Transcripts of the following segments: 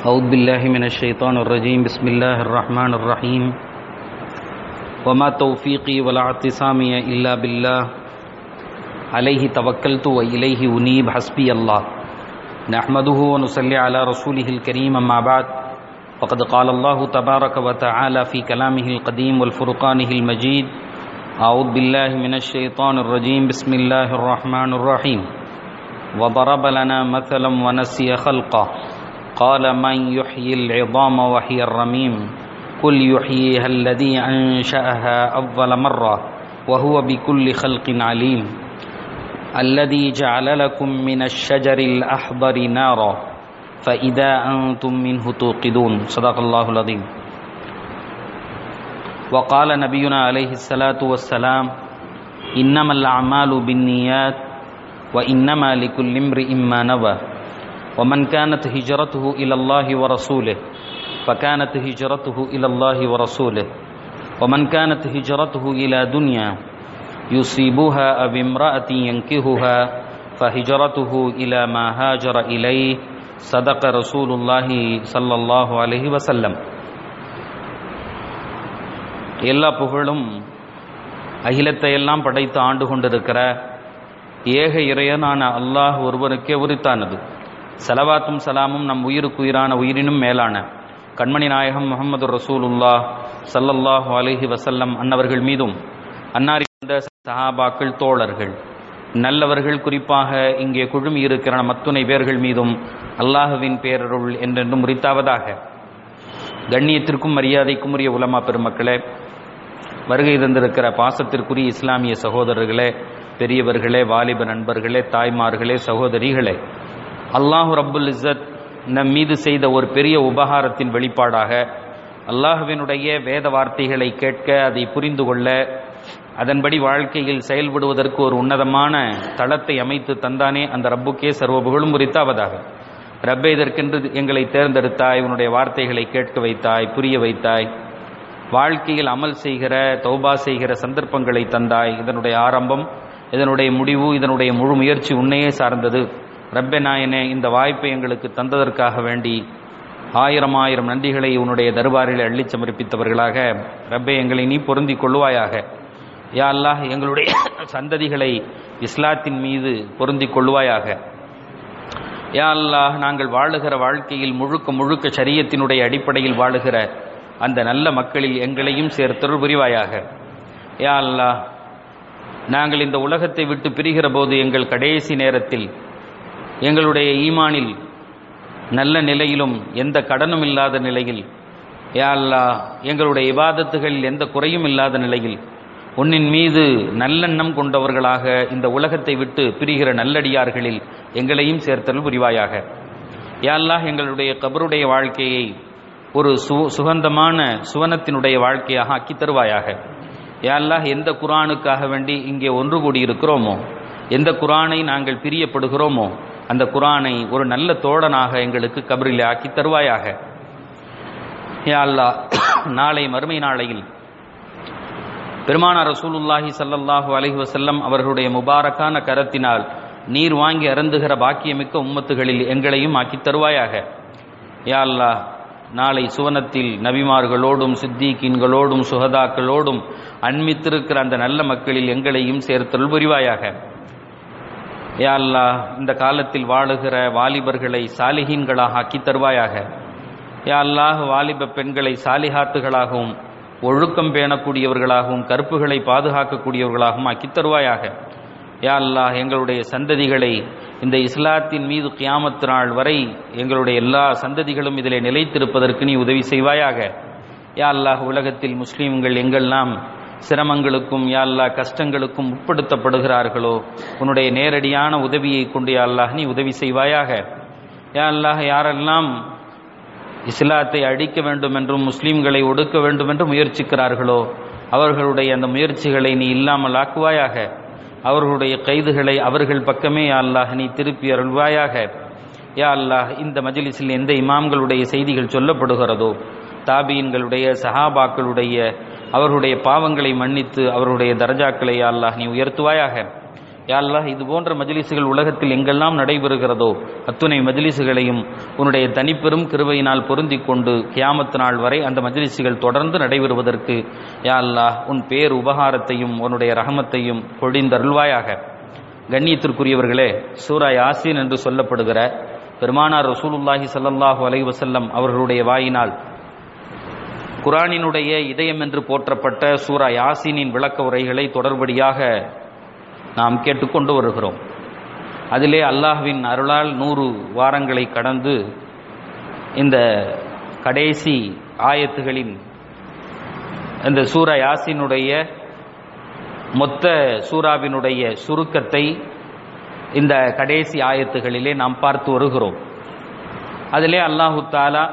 أعوذ بالله من الشيطان الرجيم بسم الله الرحمن الرحيم وما توفيقي ولا اعتصامي إلا بالله عليه توكلت وإليه أنيب حسبي الله نحمده ونصلي على رسوله الكريم أما بعد فقد قال الله تبارك وتعالى في كلامه القديم والفرقانه المجيد أعوذ بالله من الشيطان الرجيم بسم الله الرحمن الرحيم وضرب لنا مثلا ونسي خلقه قال من يحيي العظام وهي الرميم قل يحييها الذي أنشأها أول مرة وهو بكل خلق عليم الذي جعل لكم من الشجر الأحضر نارا فإذا أنتم منه توقدون صدق الله العظيم وقال نبينا عليه الصلاة والسلام إنما الأعمال بالنيات وإنما لكل امرئ ما نوى ومن كانت هجرته إلى الله ورسوله فكانت هجرته إلى الله ورسوله ومن كانت هجرته إلى دنيا يصيبها أو امرأة ينكهها فهجرته إلى ما هاجر إليه صدق رسول الله صلى الله عليه وسلم எல்லா புகழும் அகிலத்தை எல்லாம் படைத்து ஆண்டு கொண்டிருக்கிற ஏக இறையனான அல்லாஹ் ஒருவனுக்கே உரித்தானது சலவாத்தும் சலாமும் நம் உயிருக்கு உயிரான உயிரினும் மேலான கண்மணி நாயகம் முகமது ரசூலுல்லா சல்லல்லாஹு அலஹி வசல்லம் அன்னவர்கள் மீதும் அன்னாரி சஹாபாக்கள் தோழர்கள் நல்லவர்கள் குறிப்பாக இங்கே குழுமி இருக்கிற நம் அத்துணை பேர்கள் மீதும் அல்லாஹுவின் பேரருள் என்றென்றும் முறித்தாவதாக கண்ணியத்திற்கும் மரியாதைக்கும் உரிய உலமா பெருமக்களே வருகை தந்திருக்கிற பாசத்திற்குரிய இஸ்லாமிய சகோதரர்களே பெரியவர்களே வாலிப நண்பர்களே தாய்மார்களே சகோதரிகளே அல்லாஹு ரப்புல் இஸ்ஸத் நம் மீது செய்த ஒரு பெரிய உபகாரத்தின் வெளிப்பாடாக அல்லாஹுவினுடைய வேத வார்த்தைகளை கேட்க அதை புரிந்து கொள்ள அதன்படி வாழ்க்கையில் செயல்படுவதற்கு ஒரு உன்னதமான தளத்தை அமைத்து தந்தானே அந்த ரப்புக்கே சர்வபுகழும் உரித்தாவதாக ரப்பே இதற்கென்று எங்களை தேர்ந்தெடுத்தாய் உன்னுடைய வார்த்தைகளை கேட்க வைத்தாய் புரிய வைத்தாய் வாழ்க்கையில் அமல் செய்கிற தௌபா செய்கிற சந்தர்ப்பங்களை தந்தாய் இதனுடைய ஆரம்பம் இதனுடைய முடிவு இதனுடைய முழு முயற்சி உன்னையே சார்ந்தது ரப்பே நாயனே இந்த வாய்ப்பை எங்களுக்கு தந்ததற்காக வேண்டி ஆயிரம் ஆயிரம் நன்றிகளை உன்னுடைய தர்பாரில் அள்ளி சமர்ப்பித்தவர்களாக ரப்பே எங்களை நீ பொருந்திக் கொள்வாயாக யா அல்லாஹ் எங்களுடைய சந்ததிகளை இஸ்லாத்தின் மீது பொருந்திக் கொள்வாயாக யா அல்லாஹ் நாங்கள் வாழுகிற வாழ்க்கையில் முழுக்க முழுக்க சரியத்தினுடைய அடிப்படையில் வாழுகிற அந்த நல்ல மக்களில் எங்களையும் சேர்த்தருள் புரிவாயாக யா அல்லாஹ் நாங்கள் இந்த உலகத்தை விட்டு பிரிகிற போது எங்கள் கடைசி நேரத்தில் எங்களுடைய ஈமானில் நல்ல நிலையிலும் எந்த கடனும் இல்லாத நிலையில் யா அல்லா எங்களுடைய இபாதத்துகளில் எந்த குறையும் இல்லாத நிலையில் உன்னின் மீது நல்லெண்ணம் கொண்டவர்களாக இந்த உலகத்தை விட்டு பிரிகிற நல்லடியார்களில் எங்களையும் சேர்த்தல் புரிவாயாக யா அல்லாஹ் எங்களுடைய கபருடைய வாழ்க்கையை ஒரு சு சுகந்தமான சுவனத்தினுடைய வாழ்க்கையாக ஆக்கி தருவாயாக யா அல்லாஹ் எந்த குரானுக்காக வேண்டி இங்கே ஒன்று கூடி இருக்கிறோமோ எந்த குரானை நாங்கள் பிரியப்படுகிறோமோ அந்த குரானை ஒரு நல்ல தோழனாக எங்களுக்கு கபரில் ஆக்கி தருவாயாக யா அல்லா நாளை மறுமை நாளையில் பெருமானார் ரசூலுல்லாஹி சல்லல்லாஹு அலஹி வசல்லம் அவர்களுடைய முபாரக்கான கரத்தினால் நீர் வாங்கி அருந்துகிற பாக்கியமிக்க உம்மத்துகளில் எங்களையும் ஆக்கி தருவாயாக யா அல்லா நாளை சுவனத்தில் நபிமார்களோடும் சித்திகீன்களோடும் சுகதாக்களோடும் அன்மித்திருக்கிற அந்த நல்ல மக்களில் எங்களையும் சேர்த்தல் புரிவாயாக யா அல்லா இந்த காலத்தில் வாழுகிற வாலிபர்களை சாலிஹீன்களாக ஆக்கி தருவாயாக யா அல்லாஹ் வாலிப பெண்களை சாலிஹாத்துகளாகவும் ஒழுக்கம் பேணக்கூடியவர்களாகவும் கருப்புகளை பாதுகாக்கக்கூடியவர்களாகவும் ஆக்கி தருவாயாக யா அல்லாஹ் எங்களுடைய சந்ததிகளை இந்த இஸ்லாத்தின் மீது கியாமத்து நாள் வரை எங்களுடைய எல்லா சந்ததிகளும் இதிலே நிலைத்திருப்பதற்கு நீ உதவி செய்வாயாக யா அல்லாஹ் உலகத்தில் முஸ்லீம்கள் எங்கெல்லாம் சிரமங்களுக்கும் யா அல்லா கஷ்டங்களுக்கும் உட்படுத்தப்படுகிறார்களோ உன்னுடைய நேரடியான உதவியை கொண்டு யா அல்லாஹ் நீ உதவி செய்வாயாக யா அல்லாஹ் யாரெல்லாம் இஸ்லாத்தை அழிக்க வேண்டும் என்றும் முஸ்லீம்களை ஒடுக்க வேண்டும் என்றும் முயற்சிக்கிறார்களோ அவர்களுடைய அந்த முயற்சிகளை நீ இல்லாமல் ஆக்குவாயாக அவர்களுடைய கைதுகளை அவர்கள் பக்கமே யா அல்லாஹ் நீ திருப்பி அருள்வாயாக யா அல்லாஹ் இந்த மஜிலிஸில் எந்த இமாம்களுடைய செய்திகள் சொல்லப்படுகிறதோ தாபீன்களுடைய சஹாபாக்களுடைய அவர்களுடைய பாவங்களை மன்னித்து அவர்களுடைய தரஜாக்களை யா அல்லாஹ் நீ உயர்த்துவாயாக யாழ்லாஹ் இது போன்ற மஜ்லிசுகள் உலகத்தில் எங்கெல்லாம் நடைபெறுகிறதோ அத்துணை மஜ்லிசுகளையும் உன்னுடைய தனிப்பெரும் கிருபையினால் பொருந்தி கொண்டு கியாமத்து நாள் வரை அந்த மஜ்லிசுகள் தொடர்ந்து நடைபெறுவதற்கு யா அல்லாஹ் உன் பேர் உபகாரத்தையும் உன்னுடைய ரஹமத்தையும் பொழிந்தருள்வாயாக கண்ணியத்திற்குரியவர்களே சூரா யாசீன் என்று சொல்லப்படுகிற பெருமானார் ரசூலுல்லாஹி ஸல்லல்லாஹு அலைஹி வஸல்லம் அவர்களுடைய வாயினால் குரானினுடைய இதயம் என்று போற்றப்பட்ட சூரா யாசீனின் விளக்க உரைகளை தொடர்படியாக நாம் கேட்டுக்கொண்டு வருகிறோம் அதிலே அல்லாஹ்வின் அருளால் நூறு வாரங்களை கடந்து இந்த கடைசி ஆயத்துகளின் இந்த சூரா யாசினுடைய மொத்த சூறாவினுடைய சுருக்கத்தை இந்த கடைசி ஆயத்துகளிலே நாம் பார்த்து வருகிறோம் அதிலே அல்லாஹு தாலா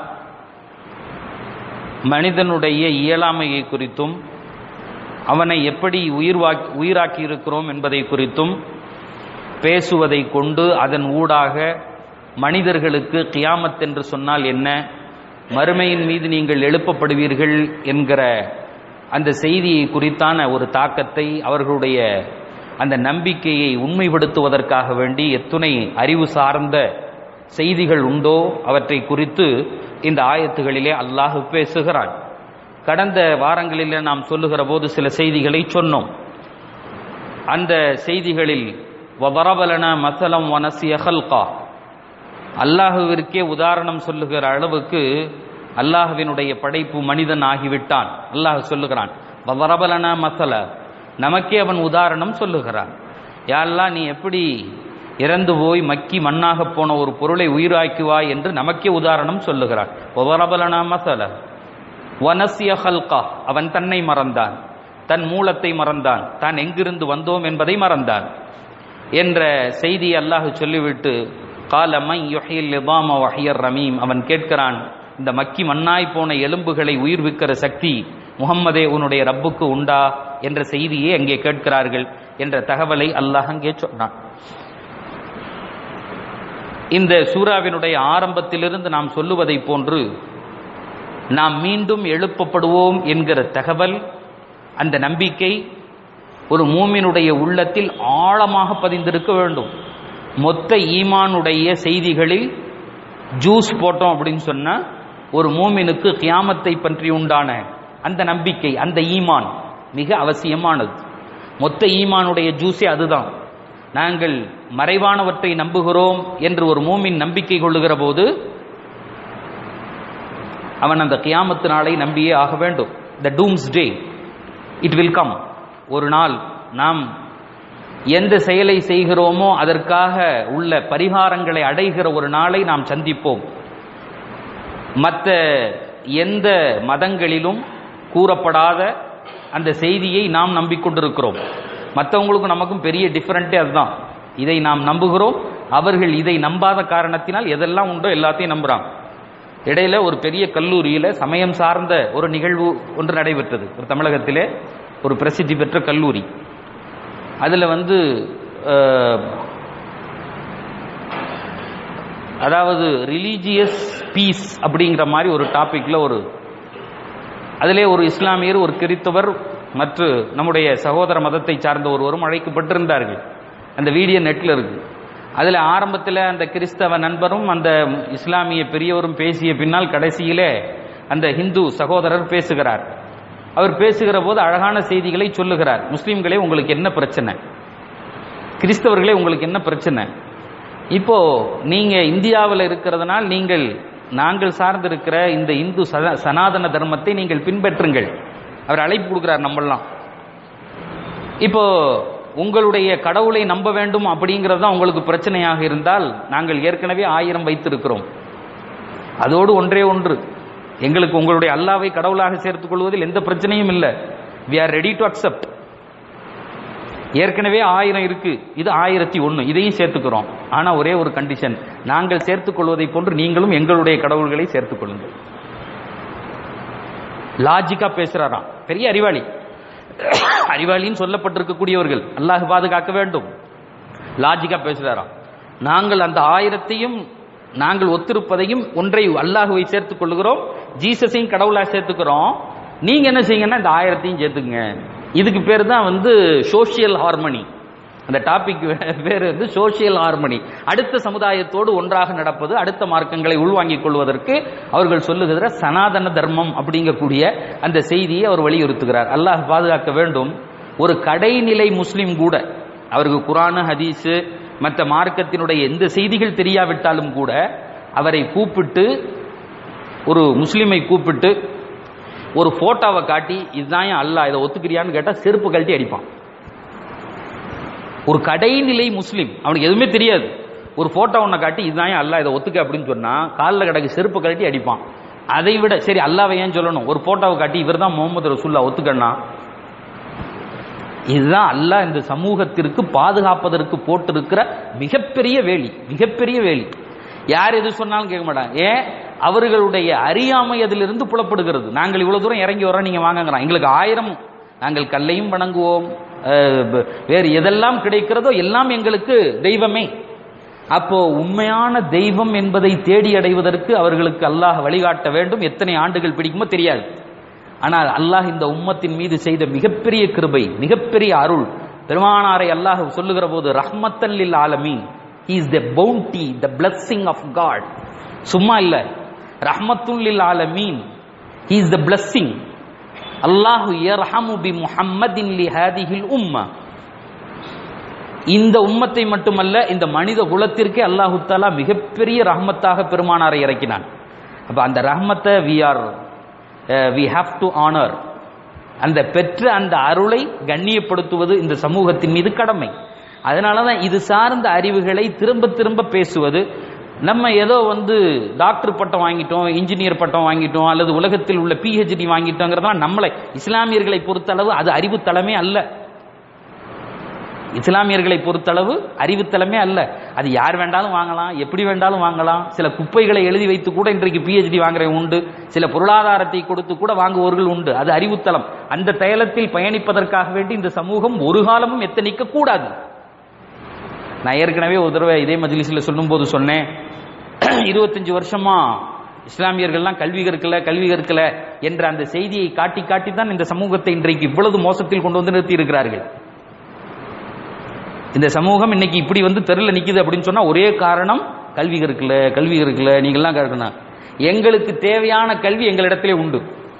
மனிதனுடைய இயலாமையை குறித்தும் அவனை எப்படி உயிர்வாக்கி உயிராக்கி இருக்கிறோம் என்பதை குறித்தும் பேசுவதை கொண்டு அதன் ஊடாக மனிதர்களுக்கு கியாமத் என்று சொன்னால் என்ன மறுமையின் மீது நீங்கள் எழுப்பப்படுவீர்கள் என்கிற அந்த செய்தியை குறித்தான ஒரு தாக்கத்தை அவர்களுடைய அந்த நம்பிக்கையை உண்மைப்படுத்துவதற்காக வேண்டி எத்துணை அறிவு சார்ந்த செய்திகள் உண்டோ அவற்றை குறித்து இந்த ஆயத்துகளிலே அல்லாஹ் பேசுகிறான் கடந்த வாரங்களிலே நாம் சொல்லுகிற போது சில செய்திகளை சொன்னோம் அந்த செய்திகளில் வபரபலன மசலம் வனசிய ஹல்கா அல்லாஹுவிற்கே உதாரணம் சொல்லுகிற அளவுக்கு அல்லாஹுவினுடைய படைப்பு மனிதன் ஆகிவிட்டான் அல்லாஹ் சொல்லுகிறான் வபரபலன மசல நமக்கே அவன் உதாரணம் சொல்லுகிறான் யாரெல்லாம் நீ எப்படி இறந்து போய் மக்கி மண்ணாக போன ஒரு பொருளை உயிராக்குவாய் என்று நமக்கே உதாரணம் சொல்லுகிறான் வபரபலன மசல வனசிய ஹல்கா அவன் தன்னை மறந்தான் தன் மூலத்தை மறந்தான் தான் எங்கிருந்து வந்தோம் என்பதை மறந்தான் என்ற செய்தி அல்லாஹ் சொல்லிவிட்டு காலமை யுஹில் லிபாம வஹியர் ரமீம் அவன் கேட்கிறான் இந்த மக்கி மண்ணாய் போன எலும்புகளை உயிர்விக்கிற சக்தி முகம்மதே உன்னுடைய ரப்புக்கு உண்டா என்ற செய்தியை அங்கே கேட்கிறார்கள் என்ற தகவலை அல்லாஹ் அங்கே சொன்னான் இந்த சூறாவினுடைய ஆரம்பத்திலிருந்து நாம் சொல்லுவதை போன்று நாம் மீண்டும் எழுப்பப்படுவோம் என்கிற தகவல் அந்த நம்பிக்கை ஒரு மூமினுடைய உள்ளத்தில் ஆழமாக பதிந்திருக்க வேண்டும் மொத்த ஈமானுடைய செய்திகளில் ஜூஸ் போட்டோம் அப்படின்னு சொன்னா ஒரு மூமினுக்கு கியாமத்தை பற்றி உண்டான அந்த நம்பிக்கை அந்த ஈமான் மிக அவசியமானது மொத்த ஈமானுடைய ஜூஸே அதுதான் நாங்கள் மறைவானவற்றை நம்புகிறோம் என்று ஒரு மூமின் நம்பிக்கை கொள்ளுகிற போது அவன் அந்த கியாமத்து நாளை நம்பியே ஆக வேண்டும் the doomsday it will come ஒரு நாள் நாம் எந்த செயலை செய்கிறோமோ அதற்காக உள்ள பரிகாரங்களை அடைகிற ஒரு நாளை நாம் சந்திப்போம் மற்ற எந்த மதங்களிலும் கூறப்படாத அந்த செய்தியை நாம் நம்பிக்கொண்டிருக்கிறோம் மற்றவங்களுக்கும் நமக்கும் பெரிய டிஃபரெண்ட்டே அதுதான் இதை நாம் நம்புகிறோம் அவர்கள் இதை நம்பாத காரணத்தினால் எதெல்லாம் உண்டோ எல்லாத்தையும் நம்புறாங்க இடையில ஒரு பெரிய கல்லூரியில சமயம் சார்ந்த ஒரு நிகழ்வு ஒன்று நடைபெற்றது ஒரு தமிழகத்திலே ஒரு பிரசித்தி பெற்ற கல்லூரி அதுல வந்து அதாவது ரிலீஜியஸ் பீஸ் அப்படிங்கிற மாதிரி ஒரு டாபிக்ல ஒரு அதிலே ஒரு இஸ்லாமியர் ஒரு கிறித்தவர் மற்ற நம்முடைய சகோதர மதத்தை சார்ந்த ஒருவரும் அழைக்கப்பட்டிருந்தார்கள் அந்த வீடியோ நெட்ல இருக்கு அதில் ஆரம்பத்தில் அந்த கிறிஸ்தவ நண்பரும் அந்த இஸ்லாமிய பெரியவரும் பேசிய பின்னால் கடைசியிலே அந்த ஹிந்து சகோதரர் பேசுகிறார் அவர் பேசுகிற போது அழகான செய்திகளை சொல்லுகிறார் முஸ்லீம்களே உங்களுக்கு என்ன பிரச்சனை கிறிஸ்தவர்களே உங்களுக்கு என்ன பிரச்சனை இப்போ நீங்க இந்தியாவில் இருக்கிறதுனால் நீங்கள் நாங்கள் சார்ந்திருக்கிற இந்த இந்து சனாதன தர்மத்தை நீங்கள் பின்பற்றுங்கள் அவர் அழைப்பு கொடுக்கிறார் நம்மளாம் இப்போ உங்களுடைய கடவுளை நம்ப வேண்டும் அப்படிங்கிறது தான் உங்களுக்கு பிரச்சனையாக இருந்தால் நாங்கள் ஏற்கனவே ஆயிரம் வைத்திருக்கிறோம் அதோடு ஒன்றே ஒன்று எங்களுக்கு உங்களுடைய அல்லாவை கடவுளாக சேர்த்துக் கொள்வதில் எந்த பிரச்சனையும் இல்லை we are ready to accept ஏற்கனவே ஆயிரம் இருக்கு இது ஆயிரத்தி ஒன்று இதையும் சேர்த்துக்கிறோம் ஆனா ஒரே ஒரு கண்டிஷன் நாங்கள் சேர்த்துக் கொள்வதை போன்று நீங்களும் எங்களுடைய கடவுள்களை சேர்த்துக் கொள்ளுங்கள் லாஜிக்கா பேசுறாராம் பெரிய அறிவாளி அறிவாளின்னு சொல்லப்பட்டிருக்கக்கூடியவர்கள் அல்லாஹ் பாதுகாக்க வேண்டும் லாஜிக்கா பேசுறாராம் நாங்கள் அந்த ஆயிரத்தையும் நாங்கள் ஒத்திருப்பதையும் ஒன்றை அல்லாஹுவை சேர்த்துக் கொள்ளுகிறோம் ஜீசஸையும் கடவுளா சேர்த்துக்கிறோம் நீங்க என்ன செய்யுங்கன்னா இந்த ஆயிரத்தையும் சேர்த்துக்குங்க இதுக்கு பேர் தான் வந்து சோசியல் ஹார்மனி அந்த டாபிக் பேர் வந்து சோசியல் ஹார்மனி அடுத்த சமுதாயத்தோடு ஒன்றாக நடப்பது அடுத்த மார்க்கங்களை உள்வாங்கிக் கொள்வதற்கு அவர்கள் சொல்லுகிற சனாதன தர்மம் அப்படிங்கக்கூடிய அந்த செய்தியை அவர் வலியுறுத்துகிறார் அல்லாஹ் பாதுகாக்க வேண்டும் ஒரு கடைநிலை முஸ்லிம் கூட அவருக்கு குரானு ஹதீஸு மற்ற மார்க்கத்தினுடைய எந்த செய்திகள் தெரியாவிட்டாலும் கூட அவரை கூப்பிட்டு ஒரு முஸ்லிமை கூப்பிட்டு ஒரு போட்டோவை காட்டி இதுதான் ஏன் அல்லாஹ் இதை ஒத்துக்கிறியான்னு கேட்டா செருப்பு கழட்டி அடிப்பான் ஒரு கடைநிலை முஸ்லிம் அவனுக்கு எதுவுமே தெரியாது ஒரு போட்டோ ஒன்றை காட்டி இதுதான் ஏன் அல்லாஹ் இதை ஒத்துக்க அப்படின்னு சொன்னா காலில் கிடக்கு செருப்பு கழட்டி அடிப்பான் அதை விட சரி அல்லாவை ஏன் சொல்லணும் ஒரு போட்டோவை காட்டி இவர் தான் முகமது ரசூல்லா ஒத்துக்கண்ணா இதுதான் அல்லாஹ் இந்த சமூகத்திற்கு பாதுகாப்பதற்கு போட்டிருக்கிற மிகப்பெரிய வேலி மிகப்பெரிய வேலி யார் எது சொன்னாலும் கேட்க மாட்டாங்க ஏன் அவர்களுடைய அறியாமை அதிலிருந்து புலப்படுகிறது நாங்கள் இவ்வளவு தூரம் இறங்கி வரோம் நீங்க வாங்கங்கிறோம் எங்களுக்கு ஆயிரம் நாங்கள் கல்லையும் வணங்குவோம் அஹ், ப- வேறு எதெல்லாம் கிடைக்கிறதோ எல்லாம் எங்களுக்கு தெய்வமே அப்போ உண்மையான தெய்வம் என்பதை தேடி அடைவதற்கு அவர்களுக்கு அல்லாஹ் வழிகாட்ட வேண்டும் எத்தனை ஆண்டுகள் பிடிக்குமோ தெரியாது ஆனால் அல்லாஹ் இந்த உம்மத்தின் மீது செய்த மிகப்பெரிய கிருபை மிகப்பெரிய அருள் பெருமானாரை அல்லாஹ் சொல்லுகிற போது ரஹ்மத்தன் லில் ஆலமீன் he is the bounty the blessing of god சும்மா இல்ல ரஹ்மத்துன் லில் ஆலமீன் he is the blessing அல்லாஹ் யர்ஹமு பி முஹம்மதின் லி ஹாதிஹில் உம்ம இந்த உம்மத்தை மட்டுமல்ல இந்த மனித குலத்திற்கே அல்லாஹு தாலா மிகப்பெரிய ரஹ்மத்தாக பெருமானாரை இறக்கினான் அப்ப அந்த ரஹ்மத்தை we are we have to honour அந்த பெற்ற அந்த அருளை கண்ணியப்படுத்துவது இந்த சமூகத்தின் மீது கடமை அதனால தான் இது சார்ந்த அறிவுகளை திரும்ப திரும்ப பேசுவது நம்ம ஏதோ வந்து டாக்டர் பட்டம் வாங்கிட்டோம் இன்ஜினியர் பட்டம் வாங்கிட்டோம் அல்லது உலகத்தில் உள்ள பிஹெச்டி வாங்கிட்டோங்கிறதெல்லாம் நம்மளை இஸ்லாமியர்களை பொறுத்தளவு அது அறிவுத்தளமே அல்ல இஸ்லாமியர்களை பொறுத்தளவு அறிவுத்தலமே அல்ல அது யார் வேண்டாலும் வாங்கலாம் எப்படி வேண்டாலும் வாங்கலாம் சில குப்பைகளை எழுதி வைத்து கூட இன்றைக்கு பிஹெச்டி வாங்குறவங்க உண்டு சில பொருளாதாரத்தை கொடுத்து கூட வாங்குவோர்கள் உண்டு அது அறிவுத்தலம் அந்த தயலத்தில் பயணிப்பதற்காக வேண்டி இந்த சமூகம் ஒரு காலமும் எத்தனிக்க கூடாது நான் ஏற்கனவே ஒரு தடவை இதே மஜ்லிஸில் சொல்லும்போது சொன்னேன் இருபத்தஞ்சு வருஷமா இஸ்லாமியர்கள்லாம் கல்வி கற்கல கல்வி கற்கல என்ற அந்த செய்தியை காட்டி காட்டி தான் இந்த சமூகத்தை இன்றைக்கு இவ்வளவு மோசத்தில் கொண்டு வந்து நிறுத்தி இருக்கிறார்கள் இந்த சமூகம் இன்னைக்கு இப்படி வந்து தெருல நிக்குது அப்படின்னு சொன்னா ஒரே காரணம் கல்வி கற்கல கல்வி கற்கல நீங்கள்லாம் கற்கணும் எங்களுக்கு தேவையான கல்வி எங்களிடத்திலே உண்டு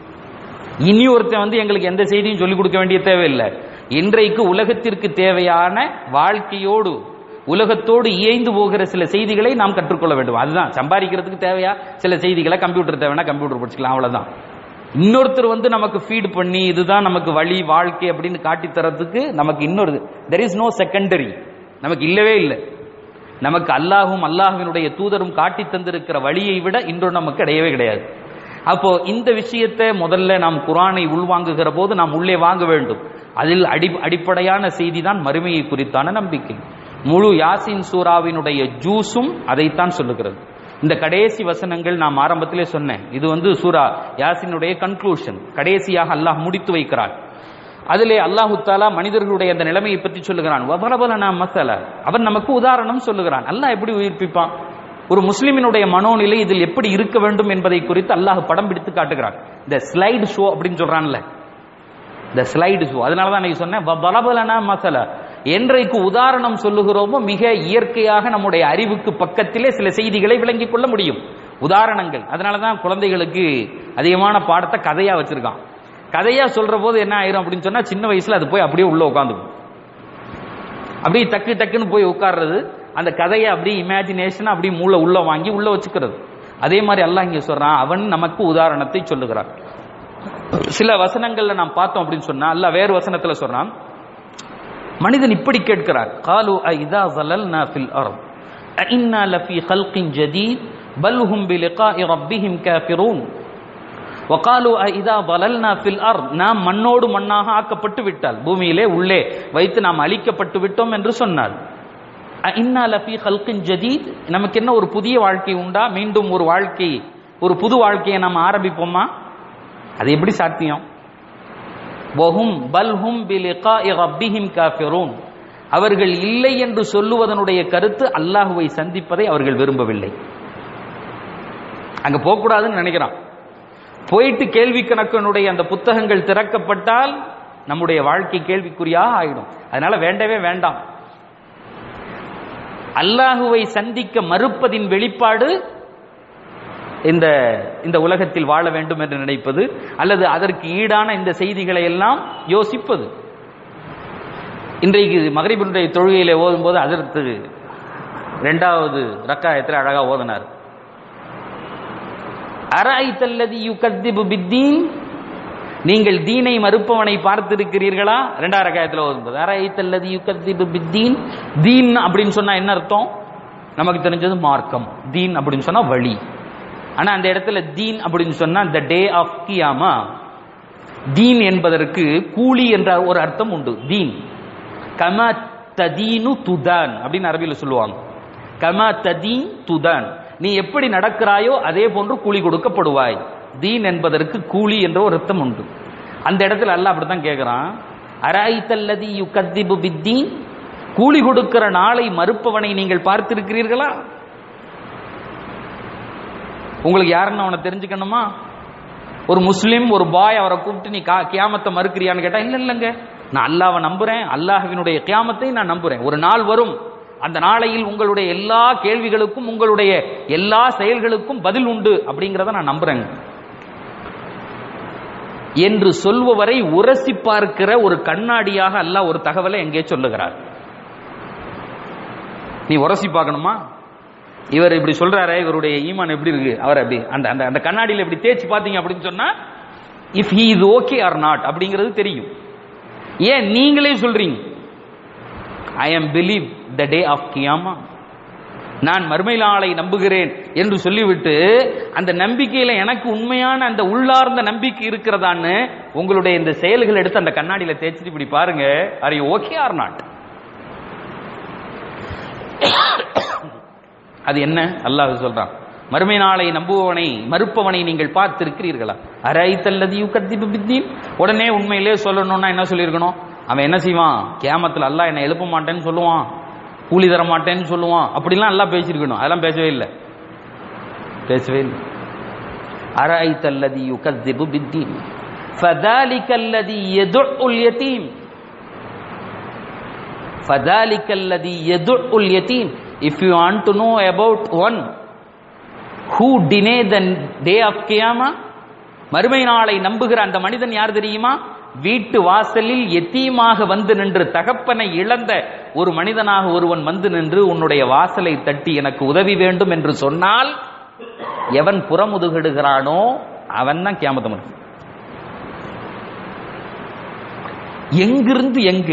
இனி ஒருத்தன் வந்து எங்களுக்கு எந்த செய்தியும் சொல்லிக் கொடுக்க வேண்டிய தேவையில்லை இன்றைக்கு உலகத்திற்கு தேவையான வாழ்க்கையோடு உலகத்தோடு இயைந்து போகிற சில செய்திகளை நாம் கற்றுக்கொள்ள வேண்டும் அதுதான் சம்பாதிக்கிறதுக்கு தேவையா சில செய்திகளை கம்ப்யூட்டர் தேவைன்னா கம்ப்யூட்டர் படிச்சுக்கலாம் அவ்வளவுதான் இன்னொருத்தர் வந்து நமக்கு ஃபீட் பண்ணி இதுதான் நமக்கு வழி வாழ்க்கை அப்படின்னு காட்டி தரதுக்கு நமக்கு இன்னொரு தெர் இஸ் நோ செகண்டரி நமக்கு இல்லவே இல்லை நமக்கு அல்லாஹும் அல்லாஹுவினுடைய தூதரும் காட்டி தந்திருக்கிற வழியை விட இன்றொரு நமக்கு கிடையவே கிடையாது அப்போ இந்த விஷயத்தை முதல்ல நாம் குரானை உள்வாங்குகிற போது நாம் உள்ளே வாங்க வேண்டும் அதில் அடி அடிப்படையான செய்தி தான் மறுமையை குறித்தான நம்பிக்கை முழு யாசின் சூராவினுடைய ஜூஸும் அதைத்தான் சொல்லுகிறது இந்த கடைசி வசனங்கள் நாம் ஆரம்பத்திலே சொன்னேன் இது வந்து சூரா யாசினுடைய கன்க்ளூஷன் கடைசியாக அல்லாஹ் முடித்து வைக்கிறான் அதிலே அல்லாஹு தாலா மனிதர்களுடைய அந்த நிலைமையை பற்றி சொல்லுகிறான் வபரபலனா மசல அவன் நமக்கு உதாரணம் சொல்லுகிறான் அல்லாஹ் எப்படி உயிர்ப்பிப்பான் ஒரு முஸ்லிமினுடைய மனோநிலை இதில் எப்படி இருக்க வேண்டும் என்பதை குறித்து அல்லாஹ் படம் பிடித்து காட்டுகிறான் இந்த ஸ்லைடு ஷோ அப்படின்னு சொல்றான்ல இந்த ஸ்லைடு ஷோ அதனால தான் நான் சொன்னேன் பலபலனா மசல என்றைக்கு உதாரணம் சொல்லுகிறோமோ மிக இயற்கையாக நம்முடைய அறிவுக்கு பக்கத்திலே சில செய்திகளை விளங்கிக் கொள்ள முடியும் உதாரணங்கள் அதனால தான் குழந்தைகளுக்கு அதிகமான பாடத்தை கதையா வச்சிருக்கான் கதையா சொல்ற போது என்ன ஆயிரும் அப்படின்னு சொன்னா சின்ன வயசுல அது போய் அப்படியே உள்ள உட்காந்துக்கும் அப்படியே டக்கு டக்குன்னு போய் உட்கார்றது அந்த கதையை அப்படியே இமேஜினேஷன் அப்படியே மூளை உள்ள வாங்கி உள்ள வச்சுக்கிறது அதே மாதிரி அல்லாஹ் இங்க சொல்றான் அவன் நமக்கு உதாரணத்தை சொல்லுகிறான் சில வசனங்கள்ல நாம் பார்த்தோம் அப்படின்னு சொன்னா அல்லாஹ் வேறு வசனத்துல சொல்றான் மனிதன் இப்படி கேட்கிறார் காலு ஐதா ظللنا في الارض أئنا لفي خلق جديد بل هم بلقاء ربهم كافرون وقالوا أئذا ضللنا في الارض நாம் மண்ணோடு மண்ணாக ஆக்கப்பட்டு விட்டால் பூமியிலே உள்ளே வைத்து நாம் அழிக்கப்பட்டு விட்டோம் என்று சொன்னார் அஇன்னா லஃபி ஹல்கின் ஜதீத் நமக்கு என்ன ஒரு புதிய வாழ்க்கை உண்டா மீண்டும் ஒரு வாழ்க்கை ஒரு புது வாழ்க்கையை நாம் ஆரம்பிப்போமா அது எப்படி சாத்தியம் வஹும் பல்ஹும் பிலிகாஇ ரப்பிஹிம் காஃபிரூன் அவர்கள் இல்லை என்று சொல்லுவதனுடைய கருத்து அல்லாஹுவை சந்திப்பதை அவர்கள் விரும்பவில்லை அங்க போகக்கூடாதுன்னு நினைக்கிறான் போயிட்டு கேள்வி கணக்கனுடைய அந்த புத்தகங்கள் திறக்கப்பட்டால் நம்முடைய வாழ்க்கை கேள்விக்குறியாக ஆயிடும் அதனால வேண்டவே வேண்டாம் அல்லாஹுவை சந்திக்க மறுப்பதின் வெளிப்பாடு இந்த இந்த உலகத்தில் வாழ வேண்டும் என்று நினைப்பது அல்லது அதற்கு ஈடான இந்த செய்திகளை எல்லாம் யோசிப்பது இன்றைக்கு மகரிபினுடைய தொழுகையில ஓதும்போது அதற்கு ரெண்டாவது ரக்காயத்தில் அழகா ஓதினார் அராய்த்தல்லதி யுகத்திபு பித்தீன் நீங்கள் தீனை மறுப்பவனை பார்த்திருக்கிறீர்களா ரெண்டாவது ரக்காயத்தில் ஓதும்போது அராய்த்தல்லதி யுகத்திபு பித்தீன் தீன் அப்படின்னு சொன்னா என்ன அர்த்தம் நமக்கு தெரிஞ்சது மார்க்கம் தீன் அப்படின்னு சொன்னா வழி ஆனா அந்த இடத்துல தீன் அப்படின்னு சொன்னா த டே ஆஃப் கியாமா தீன் என்பதற்கு கூலி என்ற ஒரு அர்த்தம் உண்டு தீன் கம ததீனு துதான் அப்படின்னு அரபியில் சொல்லுவாங்க கம ததீன் துதான் நீ எப்படி நடக்கிறாயோ அதே போன்று கூலி கொடுக்கப்படுவாய் தீன் என்பதற்கு கூலி என்ற ஒரு அர்த்தம் உண்டு அந்த இடத்துல அல்லாஹ் அப்படித்தான் கேட்கிறான் அராய்த்தல்லதி யுகத்திபு பித்தீன் கூலி கொடுக்கிற நாளை மறுப்பவனை நீங்கள் பார்த்திருக்கிறீர்களா உங்களுக்கு யாருன்னு அவனை தெரிஞ்சுக்கணுமா ஒரு முஸ்லீம் ஒரு பாய் அவரை கூப்பிட்டு நீ கா- கியாமத்தை மறுக்கிறியான்னு கேட்டா இல்ல இல்லைங்க நான் அல்லாஹ்வை நம்புறேன் அல்லாஹ்வினுடைய கியாமத்தை நான் நம்புறேன் ஒரு நாள் வரும் அந்த நாளையில் உங்களுடைய எல்லா கேள்விகளுக்கும் உங்களுடைய எல்லா செயல்களுக்கும் பதில் உண்டு அப்படிங்கிறத நான் நம்புறேங்க என்று சொல்பவரை உரசி பார்க்கிற ஒரு கண்ணாடியாக அல்லாஹ் ஒரு தகவலை எங்கே சொல்லுகிறார் நீ உரசி பார்க்கணுமா இவர் இப்படி சொல்றாரே இவருடைய ஈமான் எப்படி இருக்கு அவர் அப்படி அந்த அந்த அந்த கண்ணாடியில் இப்படி தேய்ச்சி பார்த்தீங்க அப்படின்னு சொன்னா if he is okay or not அப்படிங்கிறது தெரியும் ஏன் நீங்களே சொல்றீங்க I am believe the day of கியாமா நான் மறுமை நாளை நம்புகிறேன் என்று சொல்லிவிட்டு அந்த நம்பிக்கையில எனக்கு உண்மையான அந்த உள்ளார்ந்த நம்பிக்கை இருக்கிறதான்னு உங்களுடைய இந்த செயல்கள் எடுத்து அந்த கண்ணாடியில தேய்ச்சிட்டு இப்படி பாருங்க are you okay or not அது என்ன அல்லாஹ் சொல்றான் மறுமை நாளை நம்புவவனை மறுப்பவனை நீங்கள் பார்த்திருக்கிறீர்களா அரைத்தல்லதி யுகத்திபு பித்தீன் உடனே உண்மையிலே சொல்லணும்னா என்ன சொல்லியிருக்கணும் அவன் என்ன செய்வான் கேமத்தில் அல்லாஹ் என்னை எழுப்ப மாட்டேன்னு சொல்லுவான் கூலி தர மாட்டேன்னு சொல்லுவான் அப்படிலாம் எல்லாம் பேசியிருக்கணும் அதெல்லாம் பேசவே இல்லை பேசவே இல்லை அரைத்தல்லதி யுகத்திபு பித்தீன் فذلك الذي يدع اليتيم فذلك الذي يدع اليتيم if you want to know about one who deny the day of qiyamah மறுமை நாளை நம்புகிற அந்த மனிதன் யார் தெரியுமா வீட்டு வாசலில் எத்தீமாக வந்து நின்று தகப்பனை இழந்த ஒரு மனிதனாக ஒருவன் வந்து நின்று உன்னுடைய வாசலை தட்டி எனக்கு உதவி வேண்டும் என்று சொன்னால் எவன் புறமுதுகிடுகிறானோ அவன் தான் கியாமத்து மனுஷன் எங்கிருந்து எங்கு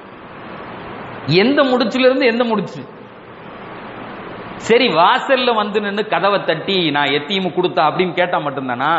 எந்த முடிச்சிலிருந்து எந்த முடிச்சு சரி வாசல்ல வந்து நின்று கதவை தட்டி நான் எத்தீமு கொடுத்தா அப்படின்னு கேட்டா மட்டும்தானா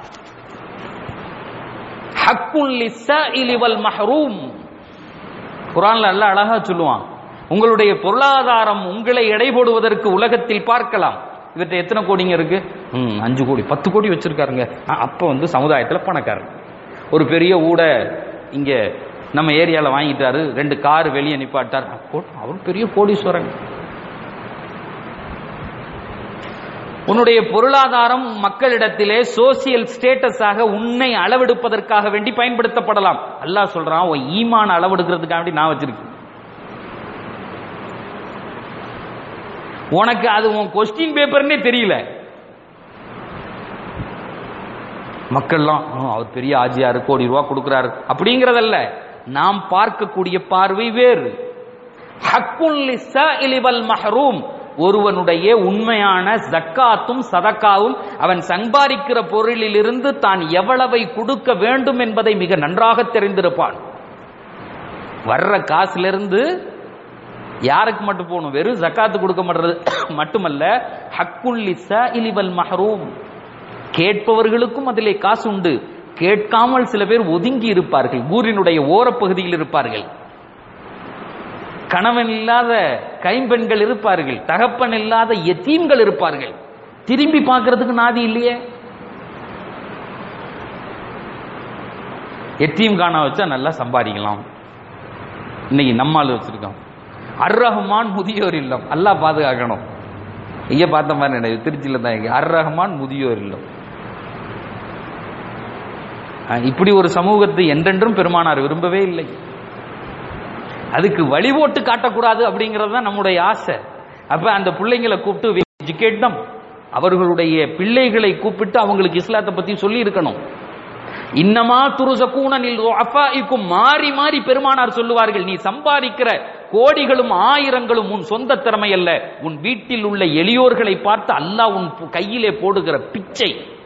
ஹக்குன் லிஸ்ஸாயிலி வல் மஹ்ரூம் குர்ஆன்ல அல்லாஹ் அழகா சொல்லுவான் உங்களுடைய பொருளாதாரம் உங்களை எடை போடுவதற்கு உலகத்தில் பார்க்கலாம் இவர்கிட்ட எத்தனை கோடிங்க இருக்கு ம் அஞ்சு கோடி பத்து கோடி வச்சிருக்காருங்க ஆ, அப்ப வந்து சமுதாயத்துல பணக்காரர் ஒரு பெரிய ஊட இங்க நம்ம ஏரியால வாங்கிட்டாரு ரெண்டு கார் வெளியே நிப்பாட்டார் போட்டு அவர் பெரிய கோடீஸ்வரன் உன்னுடைய பொருளாதாரம் மக்களிடத்திலே சோசியல் ஸ்டேட்டஸாக உன்னை அளவெடுப்பதற்காக வேண்டி பயன்படுத்தப்படலாம் அல்லாஹ் சொல்றான் உன் ஈமான அளவெடுக்கிறதுக்காக வேண்டி நான் வச்சிருக்கேன் உனக்கு அது உன் கொஸ்டின் பேப்பர்னே தெரியல மக்கள்லாம் "ஆ, அவர் பெரிய ஆஜியாரு கோடி ரூபா கொடுக்கிறாரு அப்படிங்கறதல்ல நாம் பார்க்கக்கூடிய பார்வை வேறு ஹக்குன் லிஸ்ஸாயிலி வல் மஹ்ரூம் ஒருவனுடைய உண்மையான ஜக்காத்தும் சதக்காவும் அவன் சம்பாதிக்கிற பொருளிலிருந்து தான் எவ்வளவை கொடுக்க வேண்டும் என்பதை மிக நன்றாக தெரிந்திருப்பான் வர்ற காசுல யாருக்கு மட்டும் போகணும் வெறும் ஜக்காத்து கொடுக்க மாட்டது மட்டுமல்ல ஹக்குன் லிஸ்ஸாயிலி வல் மஹ்ரூம் கேட்பவர்களுக்கும் அதிலே காசு உண்டு கேட்காமல் சில பேர் ஒதுங்கி இருப்பார்கள் ஊரினுடைய ஓரப்பகுதியில் இருப்பார்கள் கணவன் இல்லாத கைம்பெண்கள் இருப்பார்கள் தகப்பன் இல்லாத எத்தீம்கள் இருப்பார்கள் திரும்பி பார்க்கிறதுக்கு நாதி இல்லையே எத்தீம் காண வச்சா நல்லா சம்பாதிக்கலாம் இன்னைக்கு நம்மால் வச்சிருக்கோம் அர் ரஹ்மான் முதியோர் இல்லம் அல்லாஹ் பாதுகாக்கணும் இங்க பார்த்த மாதிரி நினைவு திருச்சியில தான் இங்க அர் ரஹ்மான் முதியோர் இல்லம் அஹ் இப்படி ஒரு சமூகத்தை என்றென்றும் பெருமானார் விரும்பவே இல்லை அதுக்கு வழிபோட்டு காட்டக்கூடாது அப்படிங்கிறது தான் நம்முடைய ஆசை அப்ப அந்த பிள்ளைங்களை கூப்பிட்டு எஜுகேட் தம் அவர்களுடைய பிள்ளைகளை கூப்பிட்டு அவங்களுக்கு இஸ்லாத்தை பத்தி சொல்லி இருக்கணும் இன்னமா துருசக்கூனில் அஃபாய்க்கும் மாறி மாறி பெருமானார் சொல்லுவார்கள் நீ சம்பாதிக்கிற கோடிகளும் ஆயிரங்களும் உன் சொந்த திறமை அல்ல உன் வீட்டில் உள்ள எளியோர்களை பார்த்து அல்லாஹ் உன் கையிலே போடுகிற பிச்சை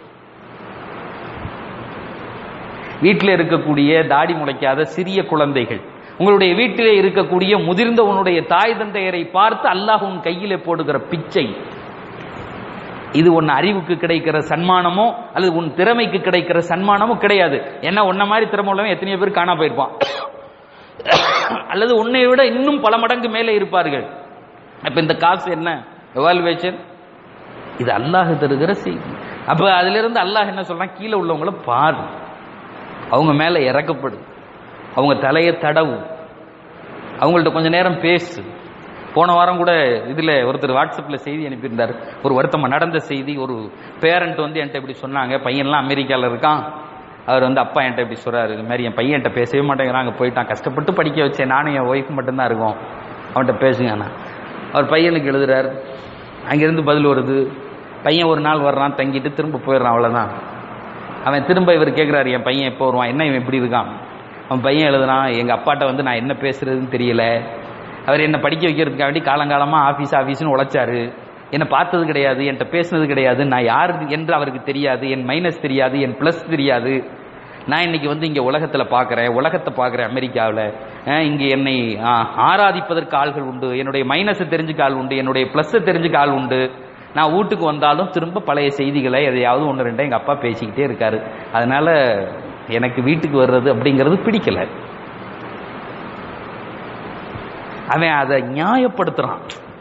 வீட்டில் இருக்கக்கூடிய தாடி முளைக்காத சிறிய குழந்தைகள் உங்களுடைய வீட்டிலே இருக்கக்கூடிய முதிர்ந்த உன்னுடைய தாய் தந்தையரை பார்த்து அல்லாஹ் உன் கையிலே போடுகிற பிச்சை இது உன் அறிவுக்கு கிடைக்கிற சன்மானமோ அல்லது உன் திறமைக்கு கிடைக்கிற சன்மானமோ கிடையாது ஏன்னா உன்ன மாதிரி திறமை உள்ளவன் எத்தனையோ பேர் காணா போயிருப்பான் அல்லது உன்னை விட இன்னும் பல மடங்கு மேலே இருப்பார்கள் அப்ப இந்த காசு என்ன எவால்வேஷன் இது அல்லாஹ் தருகிற செய்தி அப்ப அதுல இருந்து அல்லாஹ் என்ன சொல்றான் கீழே உள்ளவங்கள பாரு அவங்க மேல இறக்கப்படு அவங்க தலையை தடவு அவங்கள்ட்ட கொஞ்ச நேரம் பேசு போன வாரம் கூட இதுல ஒருத்தர் வாட்ஸ்அப்ல செய்தி அனுப்பியிருந்தார் ஒரு வருத்தமா நடந்த செய்தி ஒரு பேரண்ட் வந்து என்கிட்ட இப்படி சொன்னாங்க பையன்லாம் அமெரிக்கால இருக்கான் அவர் வந்து அப்பா என்கிட்ட இப்படி சொல்றாரு இது மாதிரி என் பையன் என்கிட்ட பேசவே மாட்டேங்கிறான் அங்கே போயிட்டான் கஷ்டப்பட்டு படிக்க வச்சேன் நானும் என் ஒய்ஃப் மட்டும்தான் இருக்கோம் அவன்கிட்ட பேசுங்க அண்ணா அவர் பையனுக்கு எழுதுறாரு அங்கிருந்து பதில் வருது பையன் ஒரு நாள் வர்றான் தங்கிட்டு திரும்ப போயிடுறான் அவ்வளோதான் அவன் திரும்ப இவர் கேட்குறாரு என் பையன் எப்போ வருவான் என்ன இவன் இப்படி இருக்கான் அவன் பையன் எழுதுறான் எங்கள் அப்பாட்ட வந்து நான் என்ன பேசுறதுன்னு தெரியல அவர் என்னை படிக்க வைக்கிறதுக்காக வேண்டி காலங்காலமாக ஆஃபீஸ் ஆஃபீஸ்னு உழைச்சாரு என்னை பார்த்தது கிடையாது என்கிட்ட பேசினது கிடையாது நான் யார் என்று அவருக்கு தெரியாது என் மைனஸ் தெரியாது என் ப்ளஸ் தெரியாது நான் இன்னைக்கு வந்து இங்கே உலகத்தில் பார்க்குறேன் உலகத்தை பார்க்குறேன் அமெரிக்காவில் இங்கே என்னை ஆ, ஆராதிப்பதற்கு ஆள்கள் உண்டு என்னுடைய மைனஸை தெரிஞ்சுக்க ஆள் உண்டு என்னுடைய ப்ளஸ்ஸை தெரிஞ்சுக்க ஆள் உண்டு நான் வீட்டுக்கு வந்தாலும் திரும்ப பழைய செய்திகளை எதையாவது ஒன்று ரெண்டா எங்கள் அப்பா பேசிக்கிட்டே இருக்காரு அதனால எனக்கு வீட்டுக்கு வர்றது அப்படிங்கிறது பிடிக்கல அவன் அதை நியாயப்படுத்துறான்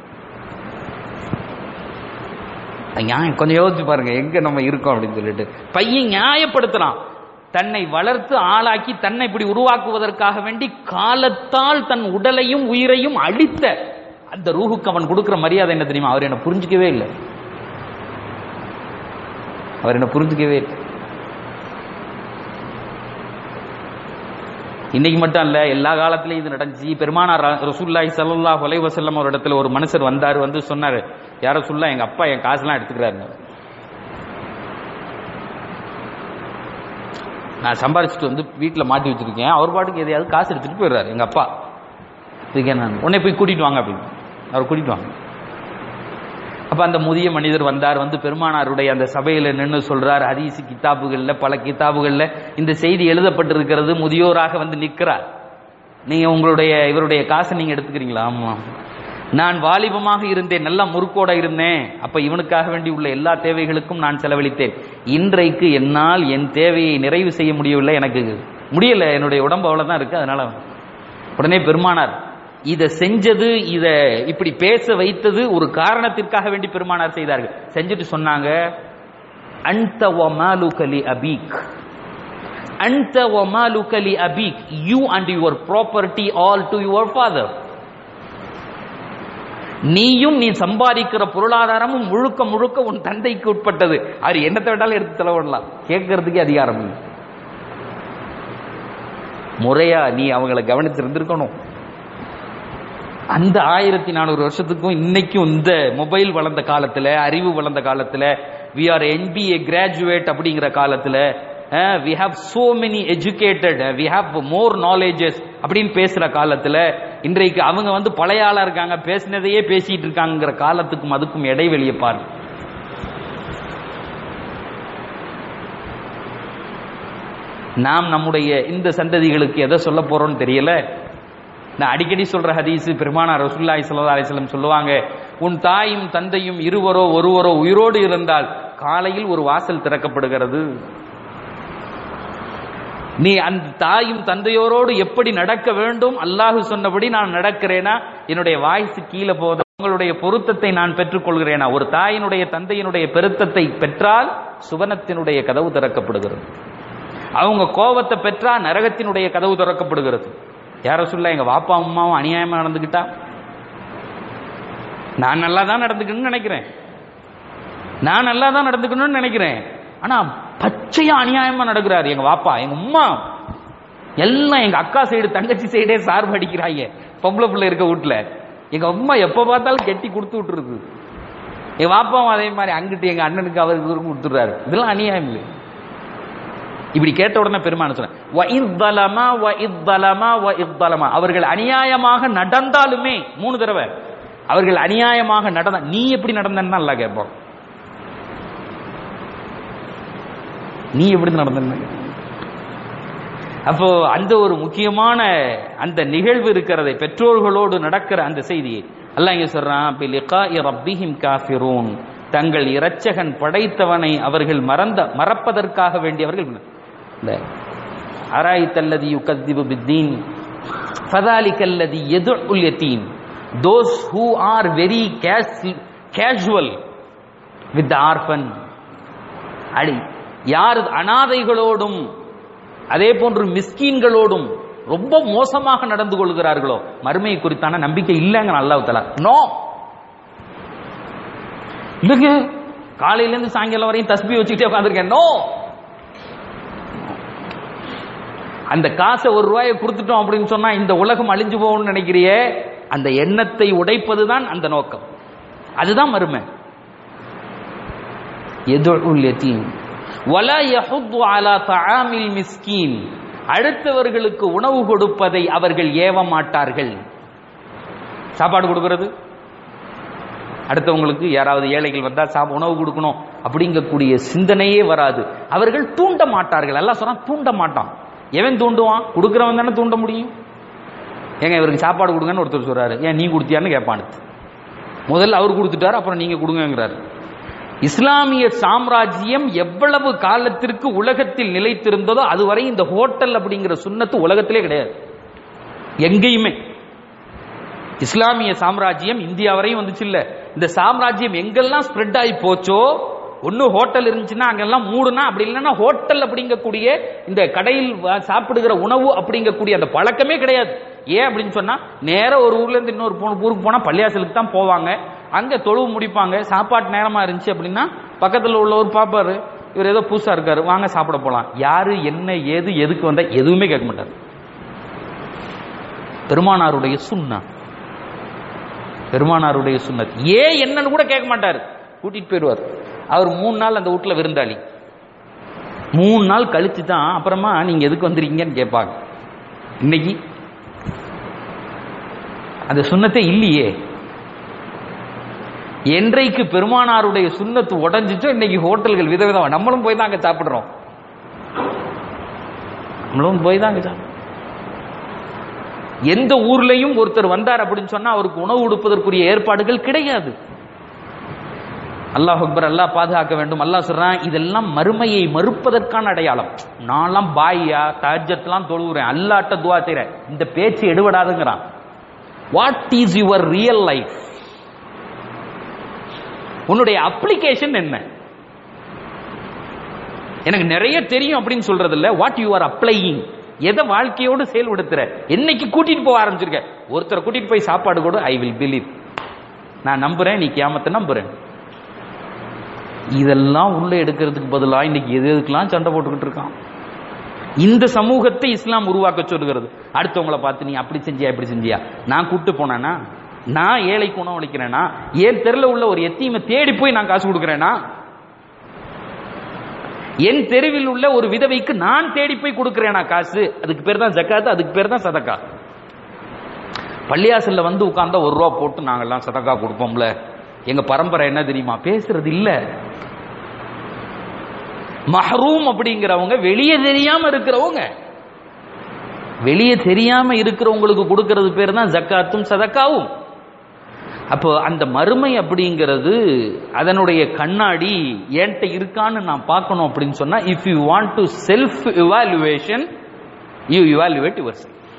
அது நியாயம் கொஞ்சம் யோசிச்சு பாருங்க எங்க நம்ம இருக்கோம் அப்படின்னு சொல்லிட்டு பையன் நியாயப்படுத்துறான் தன்னை வளர்த்து ஆளாக்கி தன்னை இப்படி உருவாக்குவதற்காக வேண்டி காலத்தால் தன் உடலையும் உயிரையும் அழித்த அந்த ரூஹுக்கு அவன் கொடுக்கிற மரியாதை என்ன தெரியுமா அவர் என்ன புரிஞ்சுக்கவே இல்லை அவர் என்ன புரிஞ்சுக்கவே இல்லை இன்னைக்கு மட்டும் இல்ல எல்லா காலத்திலயும் இது நடந்துச்சு பெருமானார் ரசூல்லாய் ஸல்லல்லாஹு அலைஹி வஸல்லம் ஒரு இடத்துல ஒரு மனுஷர் வந்தார் வந்து சொன்னாரு யார சொல்லா எங்க அப்பா என் காசுலாம் எடுத்துக்கிறாரு நான் சம்பாரிச்சிட்டு வந்து வீட்டில் மாட்டி வச்சிருக்கேன் அவர் பாட்டுக்கு எதையாவது காசு எடுத்துட்டு போயிடுறாரு எங்க அப்பா இதுக்கே நான் உடனே போய் கூட்டிட்டு வாங்க அப்படின்னு அவர் கூட்டிட்டு வாங்க அப்ப அந்த முதிய மனிதர் வந்தார் வந்து பெருமானாருடைய அந்த சபையில நின்று சொல்றார் ஹதீஸ் கிதாபுகள்ல பல கிதாபுகள்ல இந்த செய்தி எழுதப்பட்டிருக்கிறது முதியோராக வந்து நிற்கிறார் நீங்க உங்களுடைய இவருடைய காசை நீங்க எடுத்துக்கிறீங்களா ஆமா நான் வாலிபமாக இருந்தேன் நல்லா முறுக்கோட இருந்தேன் அப்ப இவனுக்காக வேண்டி உள்ள எல்லா தேவைகளுக்கும் நான் செலவழித்தேன் இன்றைக்கு என்னால் என் தேவையை நிறைவு செய்ய முடியவில்லை எனக்கு முடியல என்னுடைய உடம்பு அவ்வளவுதான் இருக்கு அதனால உடனே பெருமானார் இத செஞ்சது இத இப்படி பேச வைத்தது ஒரு காரணத்திற்காக வேண்டி பெருமானார் செய்தார்கள் செஞ்சுட்டு சொன்னாங்க அன்த வமாலுகலி அபீக் அன்த வமாலுகலி அபீக் you and your property all to your father நீயும் நீ சம்பாதிக்கிற பொருளாதாரமும் முழுக்க முழுக்க உன் தந்தைக்கு உட்பட்டது அவர் என்னத்தை வேண்டாலும் எடுத்து செலவிடலாம் கேட்கறதுக்கே அதிகாரம் இல்லை முறையா நீ அவங்கள கவனிச்சிருந்திருக்கணும் அந்த ஆயிரத்தி நானூறு வருஷத்துக்கும் இன்னைக்கும் இந்த மொபைல் வளர்ந்த காலத்துல அறிவு வளர்ந்த காலத்துல வி ஆர் என்பிஏ கிராஜுவேட் அப்படிங்கிற காலத்துல we have so many educated we have more knowledges அப்படின்னு பேசுற காலத்துல இன்றைக்கு அவங்க வந்து பழைய ஆளா இருக்காங்க பேசினதையே பேசிட்டு இருக்காங்கிற காலத்துக்கும் அதுக்கும் இடைவெளியை பாரு நாம் நம்முடைய இந்த சந்ததிகளுக்கு எதை சொல்ல போறோம்னு தெரியல நான் அடிக்கடி சொல்ற ஹதீஸ் பெருமானா ரசூல்லாய் சல்லா அலிஸ்லம் சொல்லுவாங்க உன் தாயும் தந்தையும் இருவரோ ஒருவரோ உயிரோடு இருந்தால் காலையில் ஒரு வாசல் திறக்கப்படுகிறது நீ அந்த தாயும் தந்தையோரோடு எப்படி நடக்க வேண்டும் அல்லாஹு சொன்னபடி நான் நடக்கிறேனா என்னுடைய வாய்ஸ் கீழே போத உங்களுடைய பொருத்தத்தை நான் பெற்றுக்கொள்கிறேனா ஒரு தாயினுடைய தந்தையினுடைய பெருத்தத்தை பெற்றால் சுவனத்தினுடைய கதவு திறக்கப்படுகிறது அவங்க கோபத்தை பெற்றா நரகத்தினுடைய கதவு திறக்கப்படுகிறது யார சொல்ல எங்க வாப்பா அம்மாவும் அநியாயமா நடந்துக்கிட்டா நான் நல்லா தான் நடந்துக்கணும்னு நினைக்கிறேன் நான் நல்லா தான் நடந்துக்கணும்னு நினைக்கிறேன் ஆனா பச்சையா அநியாயமா நடக்கிறாரு எங்க வாப்பா எங்க அம்மா எல்லாம் எங்க அக்கா சைடு தங்கச்சி சைடே சார்பு அடிக்கிறாங்க பொம்பளை பிள்ளை இருக்க வீட்டுல எங்க அம்மா எப்ப பார்த்தாலும் கெட்டி கொடுத்து விட்டுருது எங்க பாப்பாவும் அதே மாதிரி அங்கிட்டு எங்க அண்ணனுக்கு அவருக்கு இவருக்கு கொடுத்துடுறாரு இதெல்லாம் அநியாயம் இல்லை இப்படி கேட்ட உடனே பெருமான சொன்னேன் "வ இத்தலமா, வ இத்தலமா, வ இத்தலமா." அவர்கள் அநியாயமாக நடந்தாலுமே மூணு தடவை அவர்கள் அநியாயமாக நடந்த நீ எப்படி நடந்தன்னா அல்ல கேட்போம் நீ எப்படி நடந்தன்னு அப்போ அந்த ஒரு முக்கியமான அந்த நிகழ்வு இருக்கிறதை பெற்றோர்களோடு நடக்கிற அந்த செய்தியை அல்லாஹ் இங்க சொல்றான் "பி லிகாஇ ரப்பிஹிம் காஃபிரூன் தங்கள் இரட்சகன் படைத்தவனை அவர்கள் மறந்த மறப்பதற்காக வேண்டியவர்கள் இந்த அராய்த்தல்லதி யுகத்திபு பித்தீன் ஃபதாலிக்கல்லதி எதுல் யத்தீம் those who are very casual with the orphan அடி யார் அனாதைகளோடும் அதே போன்று மிஸ்கீன்களோடும் ரொம்ப மோசமாக நடந்து கொள்கிறார்களோ மறுமையை குறித்தான நம்பிக்கை இல்லைங்க அல்லாஹ் தலா நோ இல்லைங்க காலையில இருந்து சாயங்காலம் வரையும் தஸ்பி வச்சுக்கிட்டே உட்காந்துருக்கேன் நோ அந்த காசை ஒரு ரூபாயை கொடுத்துட்டோம் அப்படின்னு சொன்னா இந்த உலகம் அழிஞ்சு போகும்னு நினைக்கிறியே அந்த எண்ணத்தை உடைப்பதுதான் அந்த நோக்கம் அதுதான் மறுமை எதுல் யதீம் வலா யஹுத்து அலா தஆமில் மிஸ்கீன் அடுத்தவர்களுக்கு உணவு கொடுப்பதை அவர்கள் ஏவ மாட்டார்கள் சாப்பாடு கொடுக்கிறது அடுத்தவங்களுக்கு யாராவது ஏழைகள் வந்தா சாப் உணவு கொடுக்கணும் அப்படிங்கக்கூடிய சிந்தனையே வராது அவர்கள் தூண்ட மாட்டார்கள் எல்லாம் சொன்னா தூண்ட மாட்டான் எவன் தூண்டுவான் கொடுக்கிறவன் தானே தூண்ட முடியும் ஏங்க இவருக்கு சாப்பாடு கொடுங்கன்னு ஒருத்தர் சொல்றாரு ஏன் நீ கொடுத்தியான்னு கேட்பான் முதல்ல அவர் கொடுத்துட்டாரு அப்புறம் நீங்க கொடுங்கங்கிறாரு இஸ்லாமிய சாம்ராஜ்யம் எவ்வளவு காலத்திற்கு உலகத்தில் நிலைத்திருந்ததோ அதுவரை இந்த ஹோட்டல் அப்படிங்கிற சுண்ணத்து உலகத்திலே கிடையாது எங்கேயுமே இஸ்லாமிய சாம்ராஜ்யம் இந்தியா வரையும் வந்துச்சு இல்ல இந்த சாம்ராஜ்யம் எங்கெல்லாம் ஸ்ப்ரெட் ஆகி போச்சோ ஒன்னு ஹோட்டல் இருந்துச்சுன்னா அங்கெல்லாம் மூடுனா அப்படி இல்லைன்னா ஹோட்டல் அப்படிங்கக்கூடிய இந்த கடையில் வ- சாப்பிடுகிற உணவு அப்படிங்கக்கூடிய அந்த பழக்கமே கிடையாது ஏன் அப்படின்னு சொன்னா நேரா ஒரு ஊர்ல இருந்து இன்னொரு போ- ஊருக்கு போனா பள்ளியாசலுக்கு தான் போவாங்க அங்க தொழுவு முடிப்பாங்க சாப்பாட்டு நேரமா இருந்துச்சு அப்படின்னா பக்கத்துல உள்ளவர் பாப்பாரு இவர் ஏதோ புதுசா இருக்காரு வாங்க சாப்பிட போலாம் யாரு என்ன ஏது எதுக்கு வந்தா எதுவுமே கேட்க மாட்டாரு பெருமானாருடைய சுண்ணா பெருமானாருடைய சுன்னத் ஏன் என்னன்னு கூட கேட்க மாட்டாரு கூட்டிட்டு போயிடுவார் அவர் மூணு நாள் அந்த வீட்டுல விருந்தாளி மூணு நாள் கழிச்சு தான் அப்புறமா நீங்க எதுக்கு வந்திருக்கீங்கன்னு கேட்பாங்க இன்னைக்கு அந்த சுண்ணத்தே இல்லையே என்றைக்கு பெருமானாருடைய சுண்ணத்து உடைஞ்சிச்சோ இன்னைக்கு ஹோட்டல்கள் விதவிதம் நம்மளும் போய் தான் அங்க சாப்பிடுறோம் நம்மளும் போய் தான் அங்க சாப்பிடுறோம் எந்த ஊர்லயும் ஒருத்தர் வந்தார் அப்படின்னு சொன்னா அவருக்கு உணவு கொடுப்பதற்குரிய ஏற்பாடுகள் கிடையாது அல்லாஹ் அக்பர் அல்லாஹ் பாதுகாக்க வேண்டும் அல்லாஹ் சொல்றான் இதெல்லாம் மறுமையை மறுப்பதற்கான அடையாளம் நான்லாம் பாய்யா தஹஜத்லாம் தொழுகிறேன் அல்லாட்ட துவா செய்றேன் இந்த பேச்சு எடுபடாதுங்கிறான் what is your real life உன்னுடைய அப்ளிகேஷன் என்ன எனக்கு நிறைய தெரியும் அப்படின்னு சொல்றது இல்ல வாட் யூ ஆர் அப்ளையிங் எதை வாழ்க்கையோடு செயல்படுத்துற என்னைக்கு கூட்டிட்டு போக ஆரம்பிச்சிருக்க ஒருத்தரை கூட்டிட்டு போய் சாப்பாடு கூட ஐ வில் பிலீவ் நான் நம்புறேன் நீ கியாமத்தை நம்புறேன் இதெல்லாம் உள்ள எடுக்கிறதுக்கு பதிலா இன்னைக்கு எது எதுக்கெல்லாம் சண்டை போட்டுக்கிட்டு இருக்கான் இந்த சமூகத்தை இஸ்லாம் உருவாக்க சொல்லுகிறது அடுத்தவங்கள பார்த்து நீ அப்படி செஞ்சியா இப்படி செஞ்சியா நான் கூட்டு போனேனா நான் ஏழைக்கு உணவளிக்கிறேனா என் தெருல உள்ள ஒரு எத்தீமை தேடி போய் நான் காசு கொடுக்கிறேனா என் தெருவில் உள்ள ஒரு விதவைக்கு நான் தேடி போய் கொடுக்கிறேனா காசு அதுக்கு பேர் தான் ஜக்காத்து அதுக்கு பேர் தான் சதக்கா பள்ளியாசல்ல வந்து உட்கார்ந்தா ஒரு ரூபா போட்டு நாங்கெல்லாம் சதக்கா கொடுப்போம்ல எங்க பரம்பரை என்ன தெரியுமா பேசுறது இல்ல மஹரூம் அப்படிங்கிறவங்க வெளியே தெரியாம இருக்கிறவங்க வெளியே தெரியாம இருக்கிறவங்களுக்கு கொடுக்கிறது பேர் தான் ஜக்காத்தும் சதக்காவும் அப்போ அந்த மறுமை அப்படிங்கிறது அதனுடைய கண்ணாடி என்கிட்ட இருக்கான்னு நான் பார்க்கணும் அப்படின்னு சொன்னா if you want to self evaluation you evaluate your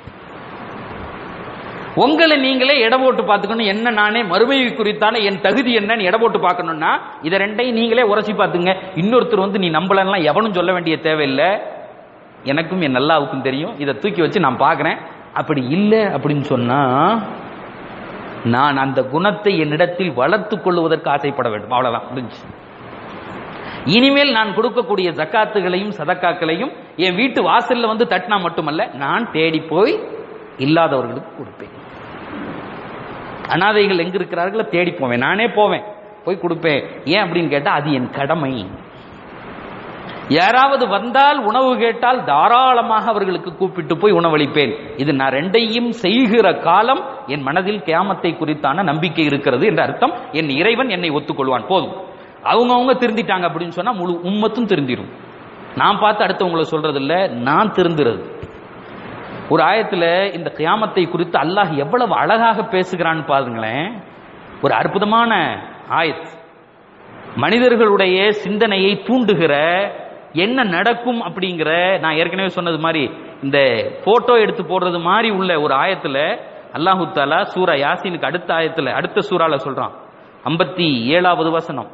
உங்களை நீங்களே எடை போட்டு பார்த்துக்கணும் என்ன நானே மறுமை குறித்தான என் தகுதி என்னன்னு எடை போட்டு பார்க்கணும்னா இதை ரெண்டையும் நீங்களே உரைச்சி பார்த்துங்க இன்னொருத்தர் வந்து நீ நம்பலன்னா எவனும் சொல்ல வேண்டிய தேவையில்லை எனக்கும் என் நல்லாவுக்கும் தெரியும் இதை தூக்கி வச்சு நான் பார்க்குறேன் அப்படி இல்லை அப்படின்னு சொன்னா நான் அந்த குணத்தை என்னிடத்தில் வளர்த்துக் கொள்வதற்கு ஆசைப்பட வேண்டும் அவ்வளவுதான் முடிஞ்சு இனிமேல் நான் கொடுக்கக்கூடிய ஜக்காத்துகளையும் சதக்காக்களையும் என் வீட்டு வாசல்ல வந்து தட்டினா மட்டுமல்ல நான் தேடி போய் இல்லாதவர்களுக்கு கொடுப்பேன் அனாதைகள் எங்க இருக்கிறார்களோ தேடி போவேன் நானே போவேன் போய் கொடுப்பேன் ஏன் அப்படின்னு கேட்டா அது என் கடமை யாராவது வந்தால் உணவு கேட்டால் தாராளமாக அவர்களுக்கு கூப்பிட்டு போய் உணவளிப்பேன் இது நான் ரெண்டையும் செய்கிற காலம் என் மனதில் கியாமத்தை குறித்தான நம்பிக்கை இருக்கிறது என்ற அர்த்தம் என் இறைவன் என்னை ஒத்துக்கொள்வான் போதும் அவங்கவுங்க திருந்திட்டாங்க அப்படின்னு சொன்னா முழு உம்மத்தும் திருந்திடும் நான் பார்த்து அடுத்தவங்களை சொல்றது இல்ல நான் திருந்துறது ஒரு ஆயத்துல இந்த கியாமத்தை குறித்து அல்லாஹ் எவ்வளவு அழகாக பேசுகிறான்னு பாருங்களேன் ஒரு அற்புதமான ஆயத் மனிதர்களுடைய சிந்தனையை தூண்டுகிற என்ன நடக்கும் அப்படிங்கிற நான் ஏற்கனவே சொன்னது மாதிரி இந்த போட்டோ எடுத்து போடுறது மாதிரி உள்ள ஒரு ஆயத்துல அல்லாஹு தாலா சூரா யாசினுக்கு அடுத்த ஆயத்துல அடுத்த சூறால சொல்றான் ஐம்பத்தி ஏழாவது வசனம்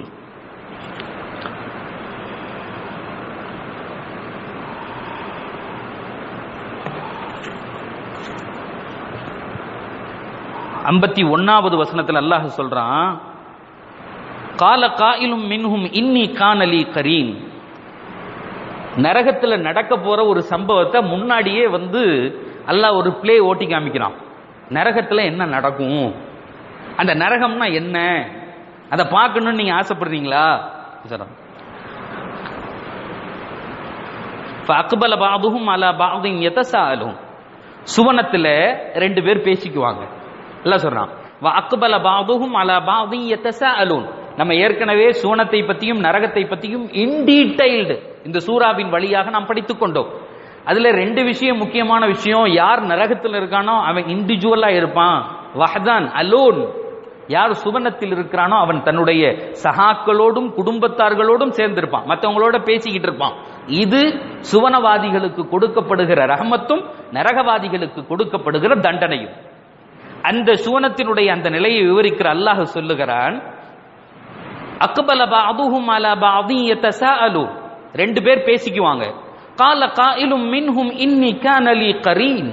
ஐம்பத்தி ஒன்னாவது வசனத்தில் அல்லாஹ் சொல்றான் கால காயிலும் மின்ஹும் இன்னி காணலி கரீன் நரகத்துல நடக்க போற ஒரு சம்பவத்தை முன்னாடியே வந்து அல்லாஹ் ஒரு பிளே ஓட்டி காமிக்கிறான் நரகத்துல என்ன நடக்கும் அந்த நரகம்னா என்ன அதை பார்க்கணும்னு நீங்க ஆசைப்படுறீங்களா சொல்றான் அக்பல பாதுகும் அலா பாதும் எதசாலும் சுவனத்துல ரெண்டு பேர் பேசிக்குவாங்க எல்லாம் சொல்றான் அக்பல பாதுகும் அலா பாதும் எதசாலும் நம்ம ஏற்கனவே சுவனத்தை பத்தியும் நரகத்தை பத்தியும் இன் டீடைல்டு இந்த சூறாவின் வழியாக நாம் படித்துக் கொண்டோம் அதுல ரெண்டு விஷயம் முக்கியமான விஷயம் யார் நரகத்தில் இருக்கானோ அவன் இண்டிவிஜுவலா இருப்பான் வஹதான் அலோன் யார் சுவனத்தில் இருக்கிறானோ அவன் தன்னுடைய சகாக்களோடும் குடும்பத்தார்களோடும் சேர்ந்திருப்பான் மற்றவங்களோட பேசிக்கிட்டு இருப்பான் இது சுவனவாதிகளுக்கு கொடுக்கப்படுகிற ரஹமத்தும் நரகவாதிகளுக்கு கொடுக்கப்படுகிற தண்டனையும் அந்த சுவனத்தினுடைய அந்த நிலையை விவரிக்கிற அல்லாஹ் சொல்லுகிறான் அக்பல பாதுஹும் அலா பாதி யதசாஅலு ரெண்டு பேர் பேசிக்குவாங்க கால காயிலும் மின்ஹும் இன்னி கானலி கரீன்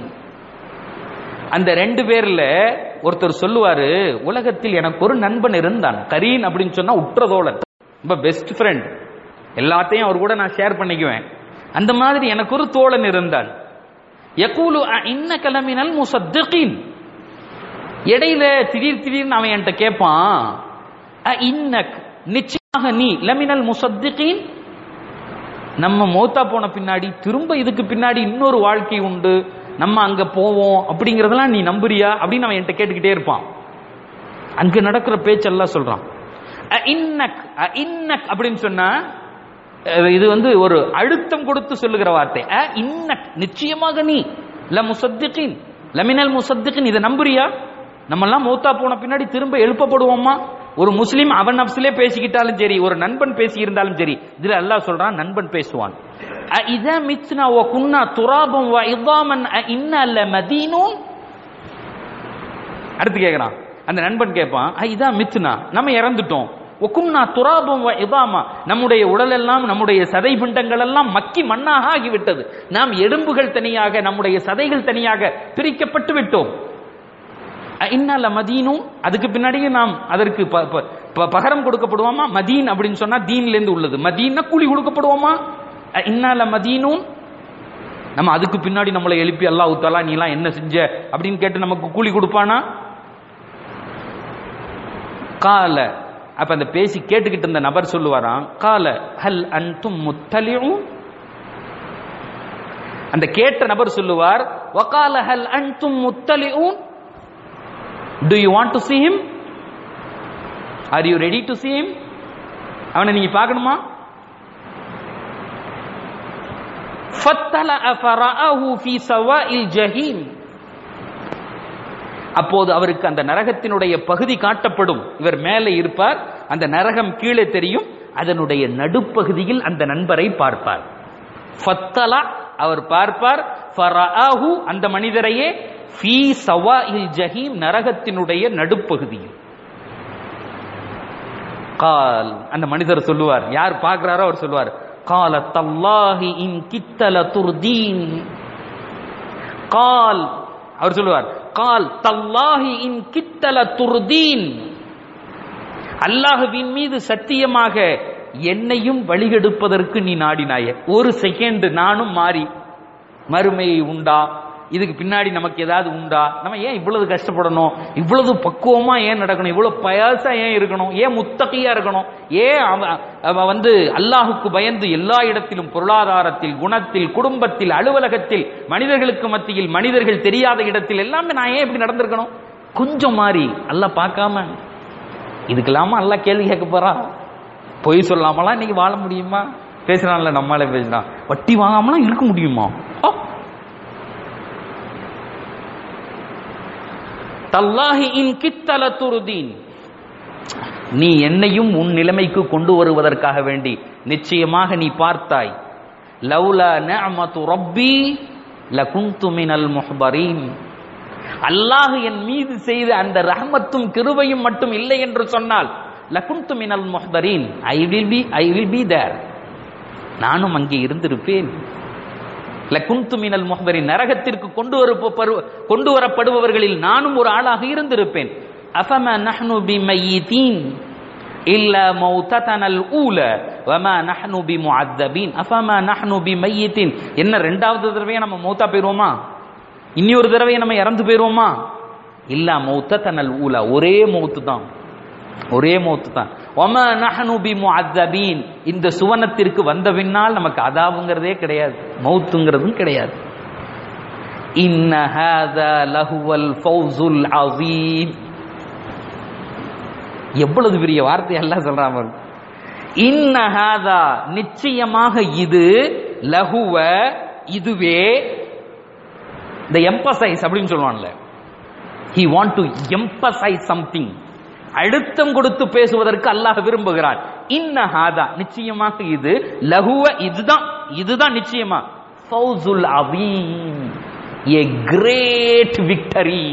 அந்த ரெண்டு பேர்ல ஒருத்தர் சொல்லுவாரு உலகத்தில் எனக்கு ஒரு நண்பன் இருந்தான் கரீன் அப்படின்னு சொன்னா உற்றதோழன் ரொம்ப பெஸ்ட் ஃப்ரெண்ட் எல்லாத்தையும் அவர் கூட நான் ஷேர் பண்ணிக்குவேன் அந்த மாதிரி எனக்கு ஒரு தோழன் இருந்தான் யகூலு இன்ன கலமினல் முசத்திகீன் இடையில திடீர் திடீர்னு அவன் என்கிட்ட கேட்பான் இன்னக் நிச்சயமாக நீ லமினல் முசத்திகீன் நம்ம மௌத்தா போன பின்னாடி திரும்ப இதுக்கு பின்னாடி இன்னொரு வாழ்க்கை உண்டு நம்ம அங்க போவோம் அப்படிங்கறதெல்லாம் நீ நம்புறியா அப்படின்னு அவன் என்கிட்ட கேட்டுக்கிட்டே இருப்பான் அங்க நடக்கிற பேச்செல்லாம் சொல்றான் இன்னக் இன்னக் அப்படின்னு சொன்னா இது வந்து ஒரு அழுத்தம் கொடுத்து சொல்லுகிற வார்த்தை இன்னக் நிச்சயமாக நீ ல முசத்திகின் லமினல் முசத்திகின் இதை நம்புறியா நம்ம எல்லாம் மௌத்தா போன பின்னாடி திரும்ப எழுப்பப்படுவோமா ஒரு முஸ்லீம் அவன் நப்சிலே பேசிக்கிட்டாலும் சரி ஒரு நண்பன் பேசி இருந்தாலும் சரி இதுல அல்லாஹ் சொல்றான் நண்பன் பேசுவான் இதா மித்னா ஓ குன்னா துராபம் வ இதாமன் இன்ன அல்ல மதீனூன் அடுத்து கேக்குறான் அந்த நண்பன் கேட்பான் இதா மித்னா நம்ம இறந்துட்டோம் ஒக்குன்னா துராபம் வ இதாமா நம்முடைய உடல் எல்லாம் நம்முடைய சதை பிண்டங்கள் எல்லாம் மக்கி மண்ணாக ஆகிவிட்டது நாம் எலும்புகள் தனியாக நம்முடைய சதைகள் தனியாக பிரிக்கப்பட்டு விட்டோம் இன்னால மதீனும் அதுக்கு பின்னாடியே நாம் அதற்கு பகரம் கொடுக்கப்படுவோமா மதீன் அப்படின்னு சொன்னா தீன்ல இருந்து உள்ளது மதீன்னா கூலி கொடுக்கப்படுவோமா இன்னால மதீனும் நம்ம அதுக்கு பின்னாடி நம்மளை எழுப்பி அல்லா உத்தாலா நீ எல்லாம் என்ன செஞ்ச அப்படின்னு கேட்டு நமக்கு கூலி கொடுப்பானா கால அப்ப அந்த பேசி கேட்டுக்கிட்டு இருந்த நபர் சொல்லுவாராம் கால ஹல் அன்தும் முத்தலியும் அந்த கேட்ட நபர் சொல்லுவார் வகால ஹல் அன்தும் முத்தலியும் do you want to see him are you ready to see him அவனை நீங்க பார்க்கணுமா فَاطَّلَعَ فَرَآهُ فِي سَوَاءِ الْجَحِيمِ அப்போது அவருக்கு அந்த நரகத்தினுடைய பகுதி காட்டப்படும் இவர் மேலே இருப்பார் அந்த நரகம் கீழே தெரியும் அதனுடைய நடுப்பகுதியில் அந்த நண்பரை பார்ப்பார் ஃபத்தலா அவர் பார்ப்பார் ஃபரஆஹு அந்த மனிதரையே ஃபீ சவாஇல் ஜஹீம் நரகத்தினுடைய நடுப்பகுதியில் கால் அந்த மனிதர் சொல்லுவார் யார் பார்க்கிறாரோ அவர் சொல்லுவார் கால தல்லாஹி இன் கித்தல துர்தீன் கால் அவர் சொல்லுவார் கால் தல்லாஹி இன் கித்தல துர்தீன் அல்லாஹுவின் மீது சத்தியமாக என்னையும் வழிகெடுப்பதற்கு நீ நாடினாய ஒரு செகண்ட் நானும் மாறி மறுமையை உண்டா இதுக்கு பின்னாடி நமக்கு ஏதாவது உண்டா நம்ம ஏன் இவ்வளவு கஷ்டப்படணும் இவ்வளவு பக்குவமா ஏன் நடக்கணும் இவ்வளவு பயாசா ஏன் இருக்கணும் ஏன் முத்தகையா இருக்கணும் ஏன் அவ- அவ வந்து அல்லாஹுக்கு பயந்து எல்லா இடத்திலும் பொருளாதாரத்தில் குணத்தில் குடும்பத்தில் அலுவலகத்தில் மனிதர்களுக்கு மத்தியில் மனிதர்கள் தெரியாத இடத்தில் எல்லாமே நான் ஏன் இப்படி நடந்திருக்கணும் கொஞ்சம் மாறி அல்லாஹ் பார்க்காம இதுக்கெல்லாமா அல்லாஹ் கேள்வி கேட்க போறா பொய் சொல்லாமலாம் இன்னைக்கு வாழ முடியுமா பேசுறான்ல நம்மளால பேசுறான் வட்டி வாங்காமலாம் இருக்க முடியுமா ஆ. தல்லாஹி இன் கித்தல துருதீன் நீ என்னையும் உன் நிலைமைக்கு கொண்டு வருவதற்காக வேண்டி நிச்சயமாக நீ பார்த்தாய் லவ்லா நிஅமத்து ரப்பி லகுந்து மினல் முஹ்பரீன் அல்லாஹ் என் மீது செய்த அந்த ரஹமத்தும் கிருபையும் மட்டும் இல்லை என்று சொன்னால் லகுந்து மினல் முஹ்பரீன் I will be I will be there நானும் அங்கே இருந்திருப்பேன் லகுந்து மினல் முஹ்பரின் நரகத்திற்கு கொண்டு வர கொண்டு வரப்படுபவர்களில் நானும் ஒரு ஆளாக இருந்திருப்பேன் அஃபம நஹ்னு பிமையீதீன் இல்ல மௌத்ததனல் ஊல வமா நஹ்னு பிமுஅத்தபீன் அஃபம நஹ்னு பிமையீதீன் என்ன ரெண்டாவது தடவையா நம்ம மௌத்தா போயிருவோமா இன்னொரு தடவை நம்ம இறந்து போயிருவோமா இல்ல மௌத்ததனல் ஊல ஒரே மௌத்து தான் ஒரே மௌத்து தான் ஒம நஹனு பி முஅத்தபீன் இந்த சுவனத்திற்கு வந்த பின்னால் நமக்கு அதாவுங்கிறதே கிடையாது மௌத்துங்கிறதும் கிடையாது இன்ன ஹாதா லஹுவல் ஃபௌசுல் அஸீம் எவ்வளவு பெரிய வார்த்தை எல்லாம் சொல்றான் பாருங்க இன்ன ஹாதா நிச்சயமாக இது லஹுவ இதுவே இந்த எம்பசைஸ் அப்படின்னு சொல்லுவான்ல he want to emphasise something அழுத்தம் கொடுத்து பேசுவதற்கு அல்லாஹ் விரும்புகிறான் இன்ன ஹாதா நிச்சயமாக இது லகுவ இதுதான் இதுதான் நிச்சயமா ஃபௌசுல் அவீம் எ கிரேட் விக்டரி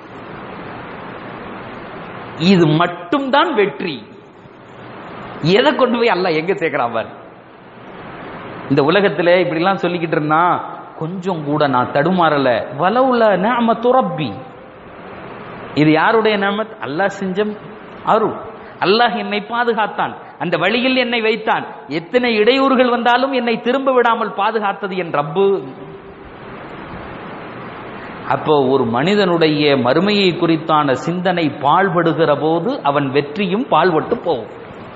இது மட்டும்தான் வெற்றி எதை கொண்டு போய் அல்லாஹ் எங்க சேர்க்கிறான் பாரு இந்த உலகத்துல இப்படிலாம் சொல்லிக்கிட்டு இருந்தான் கொஞ்சம் கூட நான் தடுமாறல வலவுல நாம துரப்பி இது யாருடைய நியமத் அல்லாஹ் செஞ்ச அருள் அல்லாஹ் என்னை பாதுகாத்தான் அந்த வழியில் என்னை வைத்தான் எத்தனை இடையூறுகள் வந்தாலும் என்னை திரும்ப விடாமல் பாதுகாத்தது என் ரப்பு அப்போ ஒரு மனிதனுடைய மறுமையை குறித்தான சிந்தனை பாழ்படுகிற போது அவன் வெற்றியும் பாழ்பட்டு போகும்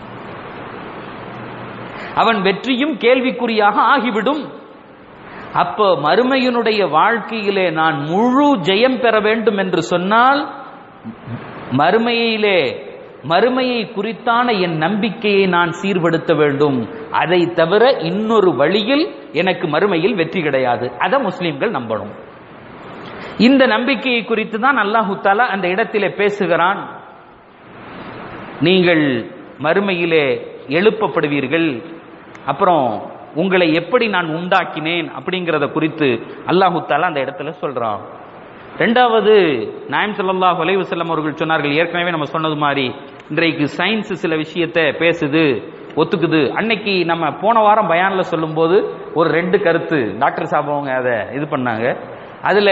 அவன் வெற்றியும் கேள்விக்குறியாக ஆகிவிடும் அப்போ மறுமையினுடைய வாழ்க்கையிலே நான் முழு ஜெயம் பெற வேண்டும் என்று சொன்னால் மறுமையிலே மறுமையை குறித்தான என் நம்பிக்கையை நான் சீர்படுத்த வேண்டும் அதை தவிர இன்னொரு வழியில் எனக்கு மறுமையில் வெற்றி கிடையாது அதை முஸ்லிம்கள் நம்பணும் இந்த நம்பிக்கையை குறித்து தான் அல்லாஹு தாலா அந்த இடத்திலே பேசுகிறான் நீங்கள் மறுமையிலே எழுப்பப்படுவீர்கள் அப்புறம் உங்களை எப்படி நான் உண்டாக்கினேன் அப்படிங்கிறத குறித்து அல்லாஹு தாலா அந்த இடத்துல சொல்றான் ரெண்டாவது நாயம் ஸல்லல்லாஹு அலைஹி வஸல்லம் அவர்கள் சொன்னார்கள் ஏற்கனவே நம்ம சொன்னது மாதிரி இன்றைக்கு சயின்ஸ் சில விஷயத்தை பேசுது ஒத்துக்குது அன்னைக்கு நம்ம போன வாரம் பயான்ல சொல்லும்போது ஒரு ரெண்டு கருத்து டாக்டர் சாப் அவங்க அதை இது பண்ணாங்க அதுல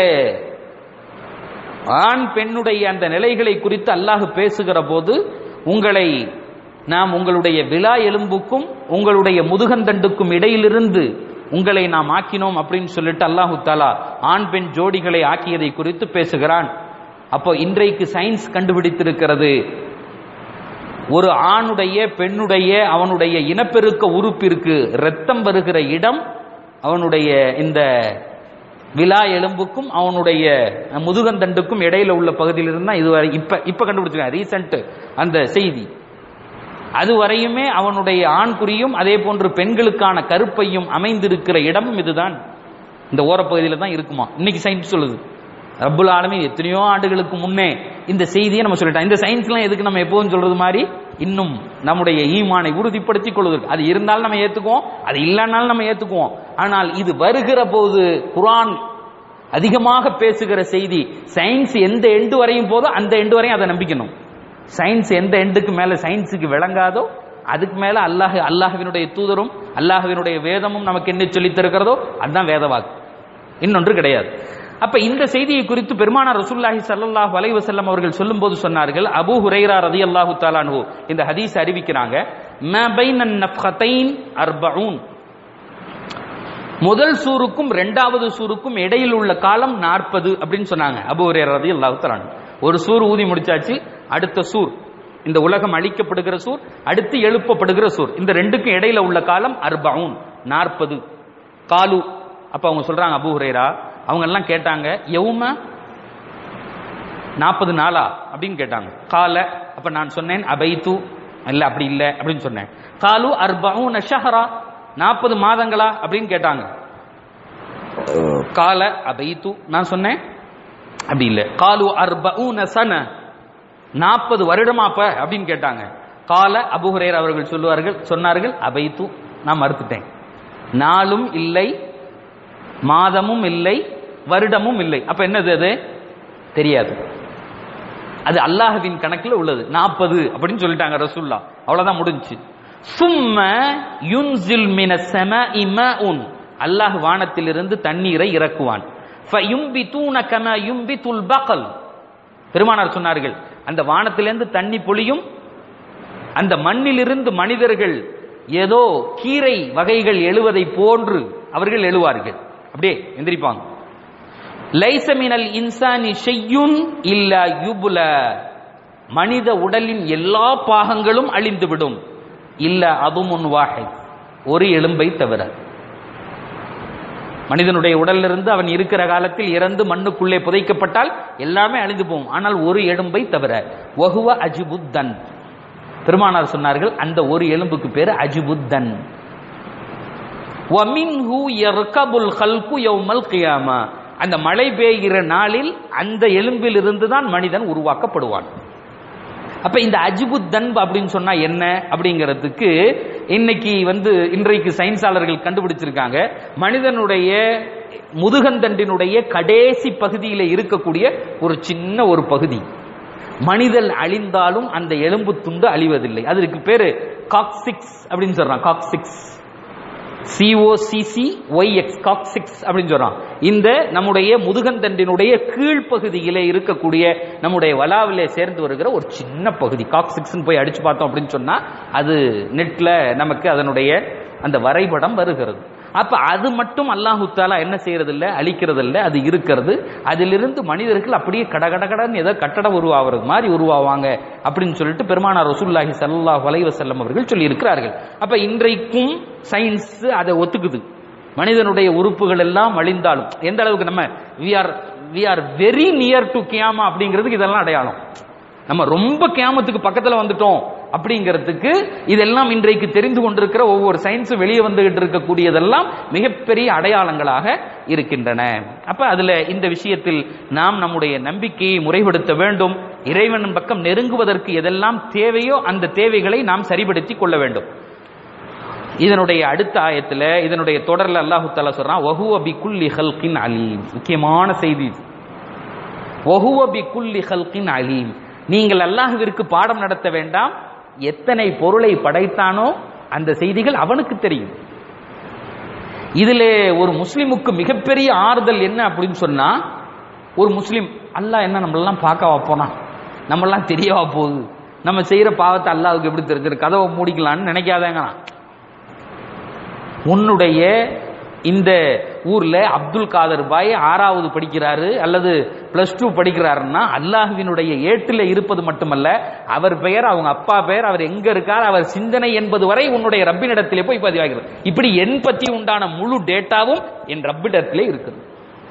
ஆண் பெண்ணுடைய அந்த நிலைகளை குறித்து அல்லாஹ் பேசுகிற போது உங்களை நாம் உங்களுடைய விழா எலும்புக்கும் உங்களுடைய முதுகந்தண்டுக்கும் இடையிலிருந்து உங்களை நாம் ஆக்கினோம் அப்படின்னு சொல்லிட்டு அல்லாஹு தாலா ஆண் பெண் ஜோடிகளை ஆக்கியதை குறித்து பேசுகிறான் அப்போ இன்றைக்கு சயின்ஸ் கண்டுபிடித்திருக்கிறது ஒரு ஆணுடைய பெண்ணுடைய அவனுடைய இனப்பெருக்க உறுப்பிற்கு ரத்தம் வருகிற இடம் அவனுடைய இந்த விழா எலும்புக்கும் அவனுடைய முதுகந்தண்டுக்கும் இடையில உள்ள பகுதியில் இருந்தா இதுவரை இப்ப இப்ப கண்டுபிடிச்சிருக்காங்க ரீசன்ட் அந்த செய்தி அதுவரையுமே அவனுடைய ஆண்குறியும் அதே போன்று பெண்களுக்கான கருப்பையும் அமைந்திருக்கிற இடமும் இதுதான் இந்த ஓரப்பகுதியில் தான் இருக்குமா இன்னைக்கு சயின்ஸ் சொல்லுது ரப்புல் ஆலமீன் எத்தனையோ ஆண்டுகளுக்கு முன்னே இந்த செய்தியை நம்ம சொல்லிட்டோம் இந்த சயின்ஸ்லாம் எதுக்கு நம்ம எப்போதும் சொல்றது மாதிரி இன்னும் நம்முடைய ஈமானை உறுதிப்படுத்திக் கொள்வதற்கு அது இருந்தாலும் நம்ம ஏத்துக்குவோம் அது இல்லைனாலும் நம்ம ஏத்துக்குவோம் ஆனால் இது வருகிற போது குரான் அதிகமாக பேசுகிற செய்தி சயின்ஸ் எந்த எண்டு வரையும் போதோ அந்த எண்டு வரையும் அதை நம்பிக்கணும் சயின்ஸ் எந்த எண்டுக்கு மேல சயின்ஸுக்கு விளங்காதோ அதுக்கு மேல அல்லாஹ் அல்லாஹ்வினுடைய தூதரும் அல்லாஹ்வினுடைய வேதமும் நமக்கு என்ன சொல்லித் தருகிறதோ அதுதான் வேதவாக்கு இன்னொன்று கிடையாது அப்ப இந்த செய்தியை குறித்து பெருமானார் ரசூலுல்லாஹி ஸல்லல்லாஹு அலைஹி வஸல்லம் அவர்கள் சொல்லும்போது சொன்னார்கள் அபூ ஹுரைரா ரலியல்லாஹு தஆலா அன்ஹு இந்த ஹதீஸ் அறிவிக்கிறாங்க மா பைனன் நஃப்கதைன் அர்பஊன் முதல் சூருக்கும் இரண்டாவது சூருக்கும் இடையில் உள்ள காலம் நாற்பது அப்படின்னு சொன்னாங்க அபு ரதி அல்லாஹுத்தலான் ஒரு சூர் ஊதி முடிச்சாச்சு அடுத்த சூர் இந்த உலகம் அழிக்கப்படுகிற சூர் அடுத்து எழுப்பப்படுகிற சூர் இந்த ரெண்டுக்கும் இடையில உள்ள காலம் அர்பவுன் நாற்பது காலு அப்ப அவங்க சொல்றாங்க அபு ஹுரேரா அவங்க எல்லாம் கேட்டாங்க எவும நாற்பது நாளா அப்படின்னு கேட்டாங்க கால அப்ப நான் சொன்னேன் அபைத்து இல்ல அப்படி இல்ல அப்படின்னு சொன்னேன் காலு அர்பவுன் ஷஹரா நாற்பது மாதங்களா அப்படின்னு கேட்டாங்க கால அபைத்து நான் சொன்னேன் அப்படி இல்ல காலு அர்பவுன சன நாற்பது வருடமாப்ப அப்படின்னு கேட்டாங்க கால அபுஹுரேர் அவர்கள் சொல்லுவார்கள் சொன்னார்கள் அபைத்து நான் மறுத்துட்டேன் நாளும் இல்லை மாதமும் இல்லை வருடமும் இல்லை அப்ப என்னது அது தெரியாது அது அல்லாஹ்வின் கணக்கில் உள்ளது நாற்பது அப்படின்னு சொல்லிட்டாங்க ரசூல்லா அவ்வளவுதான் முடிஞ்சுச்சு சும்ம யுன்சில் மின செம இமஉன் அல்லாஹ் வானத்திலிருந்து தண்ணீரை இறக்குவான் ஃபயும்பிதூன கம யும்பிதுல் பகல் பெருமானார் சொன்னார்கள் அந்த வானத்திலிருந்து தண்ணி பொழியும் அந்த மண்ணிலிருந்து மனிதர்கள் ஏதோ கீரை வகைகள் எழுவதை போன்று அவர்கள் எழுவார்கள் அப்படியே எந்திரிப்பாங்க லைச மினல் இன்சானி ஷையுன் இல்லா யுபுல மனித உடலின் எல்லா பாகங்களும் அழிந்துவிடும் இல்ல அதுமுன் வாஹை ஒரு எலும்பை தவிர மனிதனுடைய உடலிலிருந்து அவன் இருக்கிற காலத்தில் இறந்து மண்ணுக்குள்ளே புதைக்கப்பட்டால் எல்லாமே அழிந்து போகும் ஆனால் ஒரு எலும்பை தவிர வகுவ அஜிபுத்தன் பெருமானார் சொன்னார்கள் அந்த ஒரு எலும்புக்கு பேரு அஜிபுத்தன் வமின்ஹு யர்கபுல் ஹல்கு யௌமல் கியாமா அந்த மழை பெய்கிற நாளில் அந்த எலும்பில் இருந்து தான் மனிதன் உருவாக்கப்படுவான் அப்ப இந்த அஜிபுத்தன் அப்படின்னு சொன்னா என்ன அப்படிங்கிறதுக்கு இன்னைக்கு வந்து இன்றைக்கு சயின்ஸாளர்கள் கண்டுபிடிச்சிருக்காங்க மனிதனுடைய முதுகந்தண்டினுடைய கடைசி பகுதியில இருக்கக்கூடிய ஒரு சின்ன ஒரு பகுதி மனிதன் அழிந்தாலும் அந்த எலும்பு துண்டு அழிவதில்லை அதற்கு பேரு காக்சிக்ஸ் அப்படின்னு சொல்றான் காக்சிக்ஸ் சிஓசிசி ஒய்எக்ஸ் காக்சிக்ஸ் அப்படின்னு சொல்றான் இந்த நம்முடைய முதுகந்தண்டினுடைய கீழ்ப்பகுதியிலே இருக்கக்கூடிய நம்முடைய வலாவிலே சேர்ந்து வருகிற ஒரு சின்ன பகுதி காக்சிக்ஸ் போய் அடிச்சு பார்த்தோம் அப்படின்னு சொன்னா அது நெட்ல நமக்கு அதனுடைய அந்த வரைபடம் வருகிறது அப்ப அது மட்டும் அல்லாஹு தாலா என்ன செய்யறது இல்ல அழிக்கிறது இல்ல அது இருக்கிறது அதிலிருந்து மனிதர்கள் அப்படியே கடகடகடன் ஏதோ கட்டடம் உருவாகிறது மாதிரி உருவாவாங்க அப்படின்னு சொல்லிட்டு பெருமானார் ரசூல்லாஹி சல்லாஹ் வலைவசல்லம் அவர்கள் சொல்லி இருக்கிறார்கள் அப்ப இன்றைக்கும் சயின்ஸ் அதை ஒத்துக்குது மனிதனுடைய உறுப்புகள் எல்லாம் அழிந்தாலும் எந்த அளவுக்கு நம்ம we are we are very near to கியாமா அப்படிங்கிறதுக்கு இதெல்லாம் அடையாளம் நம்ம ரொம்ப கியாமத்துக்கு பக்கத்துல வந்துட்டோம் அப்படிங்கிறதுக்கு இதெல்லாம் இன்றைக்கு தெரிந்து கொண்டிருக்கிற ஒவ்வொரு சயின்ஸும் வெளியே வந்துகிட்டு இருக்கக்கூடியதெல்லாம் மிகப்பெரிய அடையாளங்களாக இருக்கின்றன அப்ப அதுல இந்த விஷயத்தில் நாம் நம்முடைய நம்பிக்கையை முறைப்படுத்த வேண்டும் இறைவன் பக்கம் நெருங்குவதற்கு எதெல்லாம் தேவையோ அந்த தேவைகளை நாம் சரிபடுத்திக் கொள்ள வேண்டும் இதனுடைய அடுத்த ஆயத்துல இதனுடைய தொடர்ல அல்லாஹு தாலா சொல்றான் வஹுவ பி குல்லி ஹல்கின் அலீம் முக்கியமான செய்தி இது. வஹுவ பி குல்லி ஹல்கின் அலீம் நீங்கள் அல்லாஹுவிற்கு பாடம் நடத்த வேண்டாம் எத்தனை பொருளை படைத்தானோ அந்த செய்திகள் அவனுக்கு தெரியும் இதிலே ஒரு முஸ்லிமுக்கு மிகப்பெரிய ஆறுதல் என்ன அப்படின்னு சொன்னா ஒரு முஸ்லிம் அல்லாஹ் என்ன நம்மளெல்லாம் பார்க்க வைப்போனா நம்மெல்லாம் தெரியவா போகுது நம்ம செய்யற பாவத்தை அல்லாஹ்வுக்கு எப்படி தெரிஞ்சிரு கதவை மூடிக்கலாம்னு நினைக்காதேங்க உன்னுடைய இந்த ஊர்ல அப்துல் காதர் பாய் ஆறாவது படிக்கிறாரு அல்லது பிளஸ் டூ படிக்கிறாருன்னா அல்லாஹுவினுடைய ஏட்டில் இருப்பது மட்டுமல்ல அவர் பெயர் அவங்க அப்பா பெயர் அவர் எங்க இருக்கார் அவர் சிந்தனை என்பது வரை உன்னுடைய ரப்பினிடத்திலே போய் பதிவாகிறது இப்படி என் பற்றி உண்டான முழு டேட்டாவும் என் ரப்பிடத்திலே இருக்குது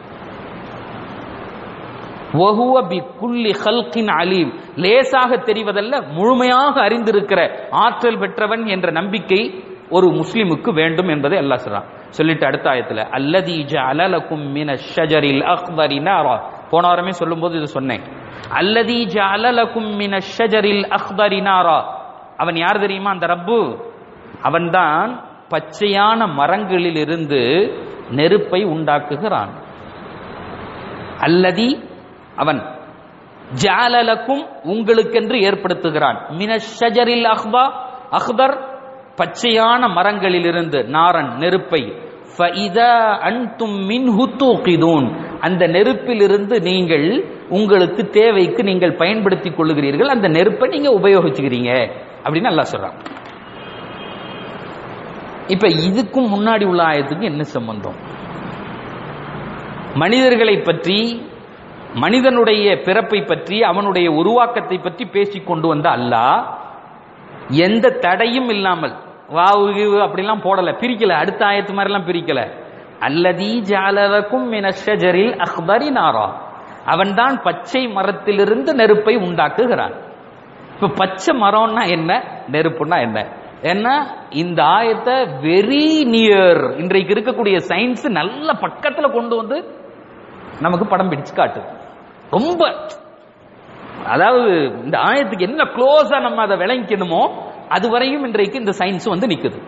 வஹுவ பி குல்லி ஹல்கின் அலீம் லேசாக தெரிவதல்ல முழுமையாக அறிந்திருக்கிற ஆற்றல் பெற்றவன் என்ற நம்பிக்கை ஒரு முஸ்லிமுக்கு வேண்டும் என்பதை அல்லாஹ் சொல்றான் சொல்லிட்டு அடுத்த ஆயத்துல அல்லதி ஜஅலலகும் மின ஷஜரில் அக்பரி நாரா போன வாரமே சொல்லும்போது இது சொன்னேன் அல்லதி ஜஅலலகும் மின ஷஜரில் அக்பரி நாரா அவன் யார் தெரியுமா அந்த ரப்பு அவன்தான் பச்சையான மரங்களில் இருந்து நெருப்பை உண்டாக்குகிறான் அல்லதி அவன் ஜாலலக்கும் உங்களுக்கென்று ஏற்படுத்துகிறான் மின ஷஜரில் அஹ்பா அஹ்பர் பச்சையான மரங்களிலிருந்து நாரன் நெருப்பை ஃபஇதா அன்தும் மின்ஹு தூகிதூன் அந்த நெருப்பிலிருந்து நீங்கள் உங்களுக்கு தேவைக்கு நீங்கள் பயன்படுத்திக் கொள்ளுகிறீர்கள் அந்த நெருப்பை நீங்க உபயோகிச்சுக்கிறீங்க அப்படின்னு அல்லாஹ் சொல்றான் இப்ப இதுக்கும் முன்னாடி உள்ள ஆயத்துக்கு என்ன சம்பந்தம் மனிதர்களை பற்றி மனிதனுடைய பிறப்பை பற்றி அவனுடைய உருவாக்கத்தை பற்றி பேசிக் கொண்டு வந்த அல்லாஹ் எந்த தடையும் இல்லாமல் வாவு கீவு அப்படிலாம் போடல பிரிக்கல அடுத்த ஆயத்து மாதிரிலாம் பிரிக்கல அல்லதீ ஜாலலக்கும் மினஷஜரில் அஹ்பரி நாரா அவன்தான் பச்சை மரத்திலிருந்து நெருப்பை உண்டாக்குகிறான் இப்ப பச்சை மரம்னா என்ன நெருப்புனா என்ன ஏன்னா இந்த ஆயத்தை வெரி நியர் இன்றைக்கு இருக்கக்கூடிய சயின்ஸ் நல்ல பக்கத்துல கொண்டு வந்து நமக்கு படம் பிடிச்சு காட்டுது ரொம்ப அதாவது இந்த ஆயத்துக்கு என்ன க்ளோஸா நம்ம அதை விளங்கிக்கணுமோ அது வரையும் இன்றைக்கு இந்த சயின்ஸ் வந்து நிக்குது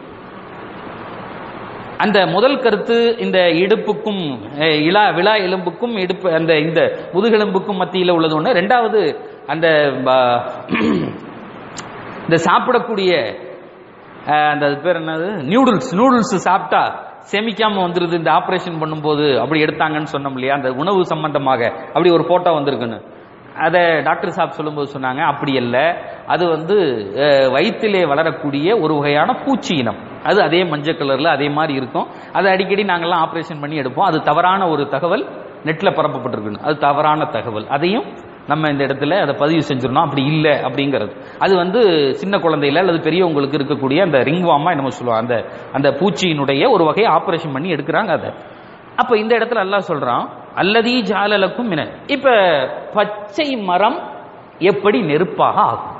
அந்த முதல் கருத்து இந்த இடுப்புக்கும் அஹ், இலா விழா எலும்புக்கும் இடுப்பு அந்த இந்த முதுகெலும்புக்கும் மத்தியில் உள்ளது ஒன்று ரெண்டாவது அந்த ப- இந்த சாப்பிடக்கூடிய அஹ், அந்த அது பேர் என்னது நியூடுல்ஸ் நூடுல்ஸ் சாப்பிட்டா செமிக்காம வந்துருது இந்த ஆபரேஷன் பண்ணும்போது அப்படி எடுத்தாங்கன்னு சொன்னோம் இல்லையா அந்த உணவு சம்பந்தமாக அப்படி ஒரு போட்டோ வந்திருக்குன்னு அதை டாக்டர் சாப் சொல்லும்போது சொன்னாங்க அப்படி அல்ல அது வந்து அஹ், வயிற்றிலே வளரக்கூடிய ஒரு வகையான பூச்சி இனம் அது அதே மஞ்சள் கலர்ல அதே மாதிரி இருக்கும் அதை அடிக்கடி நாங்கெல்லாம் ஆபரேஷன் பண்ணி எடுப்போம் அது தவறான ஒரு தகவல் நெட்ல பரப்பப்பட்டிருக்கு அது தவறான தகவல் அதையும் நம்ம இந்த இடத்துல அதை பதிவு செஞ்சிடணும் அப்படி இல்லை அப்படிங்கிறது அது வந்து சின்ன குழந்தையில அல்லது பெரியவங்களுக்கு இருக்கக்கூடிய அந்த ரிங்வாமா என்னமோ சொல்லுவாங்க அந்த அந்த பூச்சியினுடைய ஒரு வகையை ஆபரேஷன் பண்ணி எடுக்கிறாங்க அதை அப்ப இந்த இடத்துல அல்லாஹ் சொல்றான் அல்லதீ ஜாலலக்கும் மின இப்ப பச்சை மரம் எப்படி நெருப்பாக ஆகும்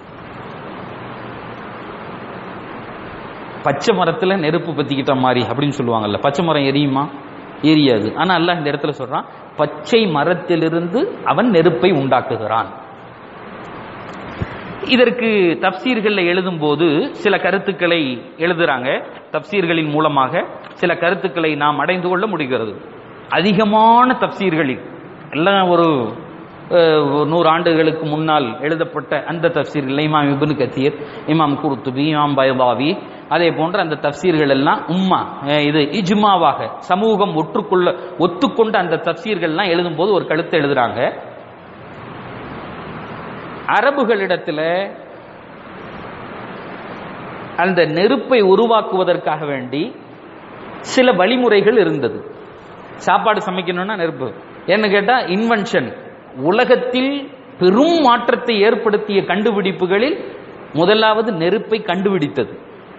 பச்சை மரத்துல நெருப்பு பத்திக்கிட்ட மாதிரி அப்படின்னு சொல்லுவாங்கல்ல பச்சை மரம் எரியுமா எரியாது ஆனா அல்லாஹ் இந்த இடத்துல சொல்றான் பச்சை மரத்திலிருந்து அவன் நெருப்பை உண்டாக்குகிறான் இதற்கு தப்சீர்கள்ல எழுதும்போது சில கருத்துக்களை எழுதுறாங்க தப்சீர்களின் மூலமாக சில கருத்துக்களை நாம் அடைந்து கொள்ள முடிகிறது அதிகமான தப்சீர்களில் எல்லாம் ஒரு அஹ், ஒரு நூறு ஆண்டுகளுக்கு முன்னால் எழுதப்பட்ட அந்த தப்சீர்கள் இமாம் இப்னு கத்தீர் இமாம் குருத்துபி இமாம் பைபாவி அதே போன்ற அந்த தப்சீர்கள் எல்லாம் உம்மா அஹ், இது இஜ்மாவாக சமூகம் ஒற்றுக்கொள்ள ஒத்துக்கொண்ட அந்த தப்சீர்கள்லாம் எழுதும்போது ஒரு கருத்து எழுதுறாங்க அரபுகளிடத்துல அந்த நெருப்பை உருவாக்குவதற்காக வேண்டி சில வழிமுறைகள் இருந்தது சாப்பாடு சமைக்கணும்னா நெருப்பு ஏன்னு கேட்டா இன்வென்ஷன் உலகத்தில் பெரும் மாற்றத்தை ஏற்படுத்திய கண்டுபிடிப்புகளில் முதலாவது நெருப்பை கண்டுபிடித்தது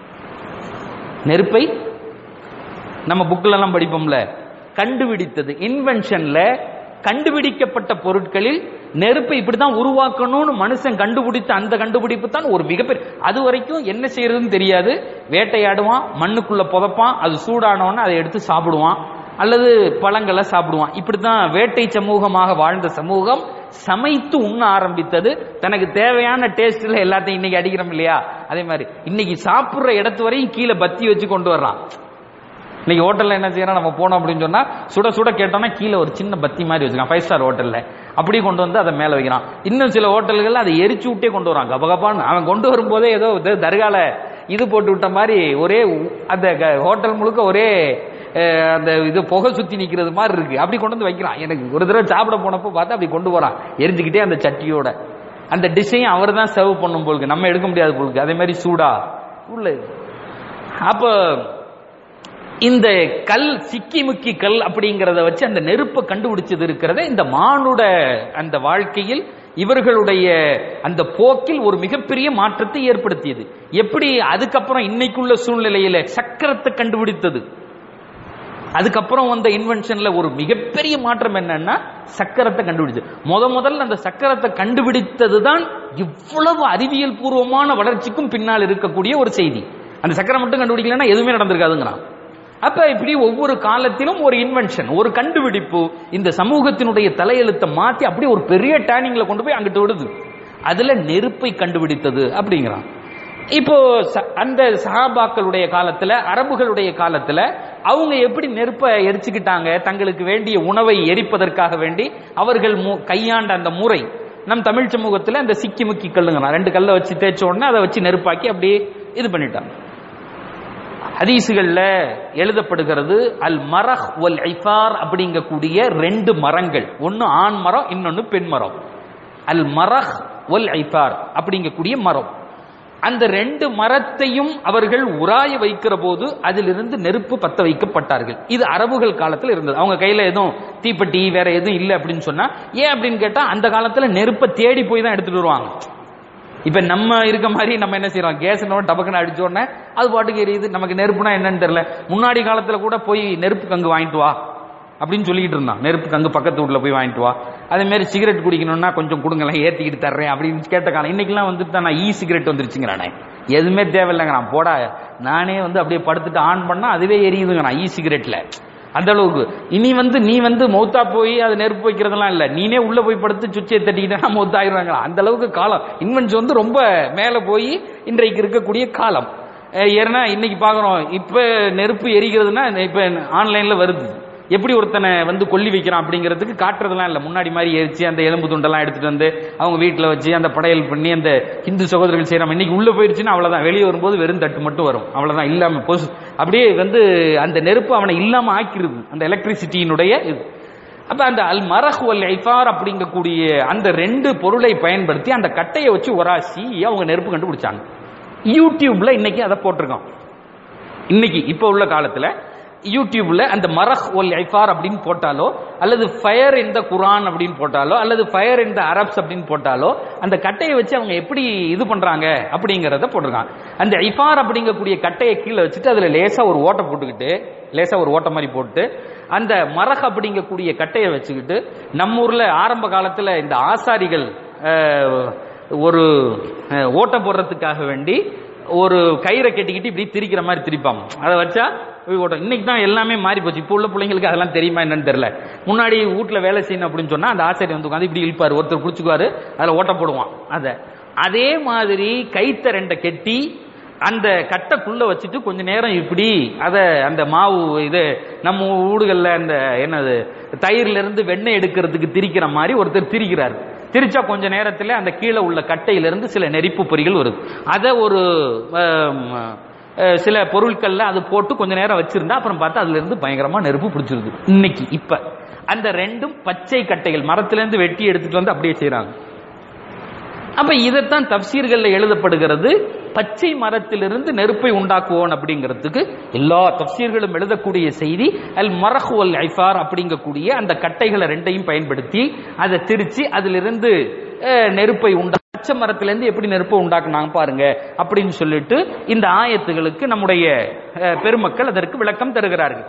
நெருப்பை நம்ம புக்ல எல்லாம் படிப்போம்ல கண்டுபிடித்தது இன்வென்ஷன்ல கண்டுபிடிக்கப்பட்ட பொருட்களில் நெருப்பை இப்படிதான் உருவாக்கணும்னு மனுஷன் கண்டுபிடித்த அந்த கண்டுபிடிப்பு தான் ஒரு மிகப்பெரிய அது வரைக்கும் என்ன செய்யறதுன்னு தெரியாது வேட்டையாடுவான் மண்ணுக்குள்ள புதைப்பான் அது சூடானோன்னு அதை எடுத்து சாப்பிடுவான் அல்லது பழங்களை சாப்பிடுவான் இப்படித்தான் வேட்டை சமூகமாக வாழ்ந்த சமூகம் சமைத்து உண்ண ஆரம்பித்தது தனக்கு தேவையான டேஸ்ட்ல எல்லாத்தையும் இன்னைக்கு அடிக்கிறோம் இல்லையா அதே மாதிரி இன்னைக்கு சாப்பிடுற இடத்து வரையும் கீழே பத்தி வச்சு கொண்டு வர்றான் இன்னைக்கு ஹோட்டல்ல என்ன செய்யறோம் நம்ம போனோம் அப்படின்னு சொன்னா சுட சுட கேட்டோம்னா கீழே ஒரு சின்ன பத்தி மாதிரி வச்சுக்கான் ஃபைவ் ஸ்டார் ஹோட்டல்ல அப்படி கொண்டு வந்து அதை மேல வைக்கிறான் இன்னும் சில ஹோட்டல்கள் அதை எரிச்சு விட்டே கொண்டு வரான் கபகப்பான்னு அவன் கொண்டு வரும்போதே ஏதோ இது தர்கால இது போட்டு விட்ட மாதிரி ஒரே உ- அந்த க- ஹோட்டல் முழுக்க ஒரே அஹ், அந்த இது புகை சுத்தி நிக்கிறது மாதிரி இருக்கு அப்படி கொண்டு வந்து வைக்கிறான் எனக்கு ஒரு தடவை சாப்பிட போனப்போ பார்த்தா அப்படி கொண்டு போறான் எரிஞ்சுக்கிட்டே அந்த சட்டியோட அந்த டிஷ்ஷையும் அவர் தான் சர்வ் பண்ணும் போலுக்கு நம்ம எடுக்க முடியாது போலுக்கு அதே மாதிரி சூடா உள்ள அப்போ இந்த கல் சிக்கி முக்கி கல் அப்படிங்கிறத வச்சு அந்த நெருப்பை கண்டுபிடிச்சது இருக்கிறத இந்த மானுட அந்த வாழ்க்கையில் இவர்களுடைய அந்த போக்கில் ஒரு மிகப்பெரிய மாற்றத்தை ஏற்படுத்தியது எப்படி அதுக்கப்புறம் இன்னைக்குள்ள சூழ்நிலையில சக்கரத்தை கண்டுபிடித்தது அதுக்கப்புறம் வந்த இன்வென்ஷன்ல ஒரு மிகப்பெரிய மாற்றம் என்னன்னா சக்கரத்தை கண்டுபிடிச்சு முத முதல்ல அந்த சக்கரத்தை கண்டுபிடித்தது தான் இவ்வளவு அறிவியல் பூர்வமான வளர்ச்சிக்கும் பின்னால் இருக்கக்கூடிய ஒரு செய்தி அந்த சக்கரம் மட்டும் கண்டுபிடிக்கலன்னா எதுவுமே நடந்திருக்காதுங்கிறான் அப்ப இப்படி ஒவ்வொரு காலத்திலும் ஒரு இன்வென்ஷன் ஒரு கண்டுபிடிப்பு இந்த சமூகத்தினுடைய தலையெழுத்தை மாத்தி அப்படியே ஒரு பெரிய டேர்னிங்ல கொண்டு போய் அங்கிட்டு விடுது அதுல நெருப்பை கண்டுபிடித்தது அப்படிங்கிறான் இப்போ ச- அந்த சஹாபாக்களுடைய காலத்துல அரபுகளுடைய காலத்துல அவங்க எப்படி நெருப்பை எரிச்சுக்கிட்டாங்க தங்களுக்கு வேண்டிய உணவை எரிப்பதற்காக வேண்டி அவர்கள் மு- கையாண்ட அந்த முறை நம் தமிழ் சமூகத்துல அந்த சிக்கி முக்கி கல்லுங்க ரெண்டு கல்லை வச்சு தேய்ச்ச உடனே அதை வச்சு நெருப்பாக்கி அப்படியே இது பண்ணிட்டாங்க ஹதீசுகள்ல எழுதப்படுகிறது அல் மரஹ் வல் ஐஃபார் அப்படிங்கக்கூடிய ரெண்டு மரங்கள் ஒன்னு ஆண் மரம் இன்னொன்னு பெண் மரம் அல் மரஹ் வல் ஐஃபார் அப்படிங்கக்கூடிய மரம் அந்த ரெண்டு மரத்தையும் அவர்கள் உராய வைக்கிற போது அதிலிருந்து நெருப்பு பத்த வைக்கப்பட்டார்கள் இது அரபுகள் காலத்தில் இருந்தது அவங்க கையில எதுவும் தீப்பெட்டி வேற எதுவும் இல்லை அப்படின்னு சொன்னா ஏன் அப்படின்னு கேட்டா அந்த காலத்துல நெருப்பை தேடி போய் தான் எடுத்துட்டு வருவாங்க இப்ப நம்ம இருக்க மாதிரி நம்ம என்ன செய்யறோம் கேஸ் டபக்குன்னு அடிச்ச உடனே அது பாட்டுக்கு எரியுது நமக்கு நெருப்புனா என்னன்னு தெரியல முன்னாடி காலத்துல கூட போய் நெருப்பு கங்கு வாங்கிட்டு வா அப்படின்னு சொல்லிக்கிட்டு இருந்தான் நெருப்பு கங்கு பக்கத்து வீட்டில் போய் வாங்கிட்டு வா அதே மாதிரி சிகரெட் குடிக்கணும்னா கொஞ்சம் கொடுங்களேன் ஏற்றிக்கிட்டு தர்றேன் அப்படின்னு கேட்ட காலம் இன்னைக்கெல்லாம் வந்துட்டு தான் நான் இ சிகரெட் வந்துருச்சுங்கிறானே எதுவுமே தேவையில்லைங்கிறான் போடா நானே வந்து அப்படியே படுத்துட்டு ஆன் பண்ணா அதுவே எரியுதுங்கிறான் இ சிகரெட்ல அந்த அளவுக்கு இனி வந்து நீ வந்து மௌத்தா போய் அது நெருப்பு வைக்கிறதெல்லாம் இல்ல நீனே உள்ள போய் படுத்து சுவிட்சை தட்டிக்கிட்டா மௌத்தாயிடுறாங்களா அந்த அளவுக்கு காலம் இன்வென்ஸ் வந்து ரொம்ப மேல போய் இன்றைக்கு இருக்கக்கூடிய காலம் அஹ் ஏன்னா இன்னைக்கு பாக்குறோம் இப்ப நெருப்பு எரிக்கிறதுனா இப்ப ஆன்லைன்ல வருது எப்படி ஒருத்தனை வந்து கொல்லி வைக்கிறான் அப்படிங்கிறதுக்கு காட்டுறதெல்லாம் இல்லை முன்னாடி மாதிரி எரிச்சு அந்த எலும்பு துண்டெல்லாம் எடுத்துட்டு வந்து அவங்க வீட்டில் வச்சு அந்த படையல் பண்ணி அந்த ஹிந்து சகோதரர்கள் செய்யறாங்க இன்னைக்கு உள்ள போயிருச்சுன்னா அவ்வளவுதான் வெளியே வரும்போது வெறும் தட்டு மட்டும் வரும் அவ்வளவுதான் இல்லாம பொசு அப்படியே வந்து அந்த நெருப்பு அவனை இல்லாம ஆக்கிருது அந்த எலக்ட்ரிசிட்டியினுடைய இது அப்ப அந்த அல் மரஹ் வல் ஐஃபார் அப்படிங்கக்கூடிய அந்த ரெண்டு பொருளை பயன்படுத்தி அந்த கட்டையை வச்சு ஒராசி அவங்க நெருப்பு கண்டுபிடிச்சாங்க யூடியூப்ல இன்னைக்கு அதை போட்டிருக்கோம் இன்னைக்கு இப்ப உள்ள காலத்துல யூடியூப்ல அந்த மரஹ் ஒல் ஐஃபார் அப்படின்னு போட்டாலோ அல்லது ஃபயர் இன் த குரான் அப்படின்னு போட்டாலோ அல்லது ஃபயர் இன் த அரப்ஸ் அப்படின்னு போட்டாலோ அந்த கட்டையை வச்சு அவங்க எப்படி இது பண்றாங்க அப்படிங்கறத போட்டிருக்காங்க அந்த ஐஃபார் அப்படிங்கக்கூடிய கட்டையை கீழே வச்சுட்டு அதுல லேசா ஒரு ஓட்டை போட்டுக்கிட்டு லேசா ஒரு ஓட்டை மாதிரி போட்டு அந்த மரஹ் அப்படிங்கக்கூடிய கட்டையை வச்சுக்கிட்டு நம்ம ஊர்ல ஆரம்ப காலத்துல இந்த ஆசாரிகள் அஹ், ஒரு அஹ், ஓட்டை போடுறதுக்காக வேண்டி ஒரு கயிறை கட்டிக்கிட்டு இப்படி திரிக்கிற மாதிரி திரிப்பாங்க அதை வச்சா போய் ஓட்டம் இன்னைக்கு தான் எல்லாமே மாறி போச்சு இப்போ உள்ள பிள்ளைங்களுக்கு அதெல்லாம் தெரியுமா என்னன்னு தெரியல முன்னாடி வீட்ல வேலை செய்யணும் அப்படின்னு சொன்னா அந்த ஆசிரியர் வந்து உட்காந்து இப்படி இழுப்பாரு ஒருத்தர் பிடிச்சுக்குவாரு அதுல ஓட்ட போடுவான் அதை அதே மாதிரி கைத்த ரெண்டை கெட்டி அந்த கட்டைக்குள்ள வச்சுட்டு கொஞ்ச நேரம் இப்படி அத அந்த மாவு இது நம்ம ஊடுகள்ல அந்த என்னது தயிர்ல இருந்து வெண்ணெய் எடுக்கிறதுக்கு திரிக்கிற மாதிரி ஒருத்தர் திரிக்கிறார் திரிச்சா கொஞ்ச நேரத்துல அந்த கீழே உள்ள கட்டையில இருந்து சில நெருப்பு பொறிகள் வருது அதை ஒரு ஆம், அஹ், சில பொருட்கள்ல அது போட்டு கொஞ்ச நேரம் வச்சிருந்தா அப்புறம் பார்த்தா அதுல இருந்து பயங்கரமா நெருப்பு பிடிச்சிருது இன்னைக்கு இப்ப அந்த ரெண்டும் பச்சை கட்டைகள் மரத்துல இருந்து வெட்டி எடுத்துட்டு வந்து அப்படியே செய்றாங்க அப்ப இதைத்தான் தப்சீர்கள்ல எழுதப்படுகிறது பச்சை மரத்திலிருந்து நெருப்பை உண்டாக்குவோம் அப்படிங்கிறதுக்கு எல்லா தப்சீர்களும் எழுதக்கூடிய செய்தி அல் மரஹ் வல் ஐஃபார் அப்படிங்கக்கூடிய அந்த கட்டைகளை ரெண்டையும் பயன்படுத்தி அதை திரிச்சு அதிலிருந்து அஹ், நெருப்பை உண்டா பச்சை மரத்திலிருந்து எப்படி நெருப்பை உண்டாக்குனாங்க பாருங்க அப்படின்னு சொல்லிட்டு இந்த ஆயத்துகளுக்கு நம்முடைய அஹ், பெருமக்கள் அதற்கு விளக்கம் தருகிறார்கள்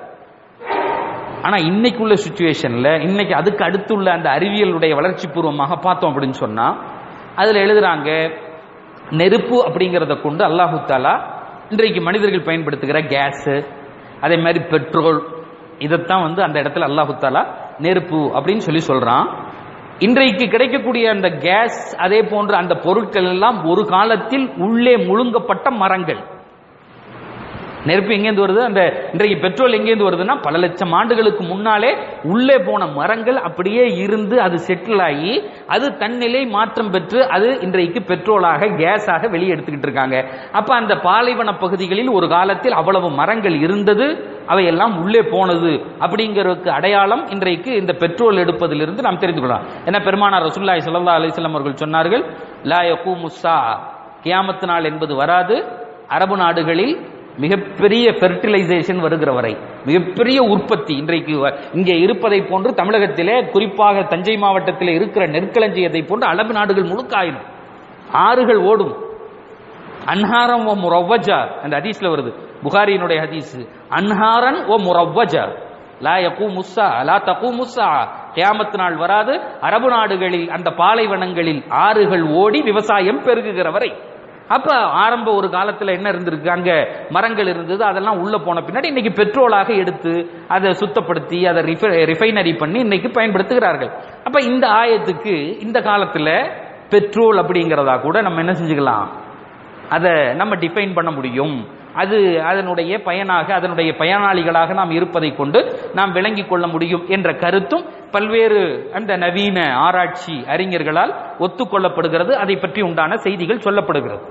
ஆனா இன்னைக்கு உள்ள சுச்சுவேஷன்ல இன்னைக்கு அதுக்கு அடுத்துள்ள அந்த அறிவியலுடைய வளர்ச்சி பூர்வமாக பார்த்தோம் அப்படின்னு சொன்னா அதுல எழுதுறாங்க நெருப்பு அப்படிங்கறத கொண்டு அல்லாஹு தாலா இன்றைக்கு மனிதர்கள் பயன்படுத்துகிற கேஸ் அதே மாதிரி பெட்ரோல் இதைத்தான் வந்து அந்த இடத்துல அல்லாஹு தாலா நெருப்பு அப்படின்னு சொல்லி சொல்றான் இன்றைக்கு கிடைக்கக்கூடிய அந்த கேஸ் அதே போன்ற அந்த பொருட்கள் எல்லாம் ஒரு காலத்தில் உள்ளே முழுங்கப்பட்ட மரங்கள் நெருப்பு எங்கேருந்து வருது அந்த இன்றைக்கு பெட்ரோல் எங்கேருந்து வருதுன்னா பல லட்சம் ஆண்டுகளுக்கு முன்னாலே உள்ளே போன மரங்கள் அப்படியே இருந்து அது செட்டில் ஆகி அது தன்னிலை மாற்றம் பெற்று அது இன்றைக்கு பெட்ரோலாக கேஸாக வெளியே எடுத்துக்கிட்டு இருக்காங்க அப்ப அந்த பாலைவன பகுதிகளில் ஒரு காலத்தில் அவ்வளவு மரங்கள் இருந்தது அவையெல்லாம் உள்ளே போனது அப்படிங்கிறதுக்கு அடையாளம் இன்றைக்கு இந்த பெட்ரோல் எடுப்பதிலிருந்து நாம் தெரிந்து கொள்ளலாம் ஏன்னா பெருமானார் ரசூல்லாய் ஸல்லல்லாஹு அலைஹி வஸல்லம் அவர்கள் சொன்னார்கள் லா யகூமுஸ்ஸா கியாமத்து நாள் என்பது வராது அரபு நாடுகளில் மிகப்பெரிய ஃபெர்டிலைசேஷன் வருகிற வரை மிகப்பெரிய உற்பத்தி இன்றைக்கு வ- இங்கே இருப்பதை போன்று தமிழகத்திலே குறிப்பாக தஞ்சை மாவட்டத்திலே இருக்கிற நெற்களஞ்சியத்தை போன்று அரபு நாடுகள் முழுக்க ஆயிடும் ஆறுகள் ஓடும் அன்ஹாரம் ஓ முரவ்வஜா அந்த ஹதீஸ்ல வருது புகாரியினுடைய ஹதீஸ் அன்ஹாரன் ஓ முரவ்வஜா லா யகூ முஸ்ஸா லா தகூ முஸ்ஸா கியாமத் நாள் வராது அரபு நாடுகளில் அந்த பாலைவனங்களில் ஆறுகள் ஓடி விவசாயம் பெருகுகிற வரை அப்ப ஆரம்ப ஒரு காலத்துல என்ன இருந்திருக்கு அங்க மரங்கள் இருந்தது அதெல்லாம் உள்ள போன பின்னாடி இன்னைக்கு பெட்ரோலாக எடுத்து அதை சுத்தப்படுத்தி அதை ரிஃபைனரி பண்ணி இன்னைக்கு பயன்படுத்துகிறார்கள் அப்ப இந்த ஆயத்துக்கு இந்த காலத்துல பெட்ரோல் அப்படிங்கிறதா கூட நம்ம என்ன செஞ்சுக்கலாம் அதை நம்ம டிஃபைன் பண்ண முடியும் அது அதனுடைய பயனாக அதனுடைய பயனாளிகளாக நாம் இருப்பதை கொண்டு நாம் விளங்கிக் கொள்ள முடியும் என்ற கருத்தும் பல்வேறு அந்த நவீன ஆராய்ச்சி அறிஞர்களால் ஒத்துக்கொள்ளப்படுகிறது அதை பற்றி உண்டான செய்திகள் சொல்லப்படுகிறது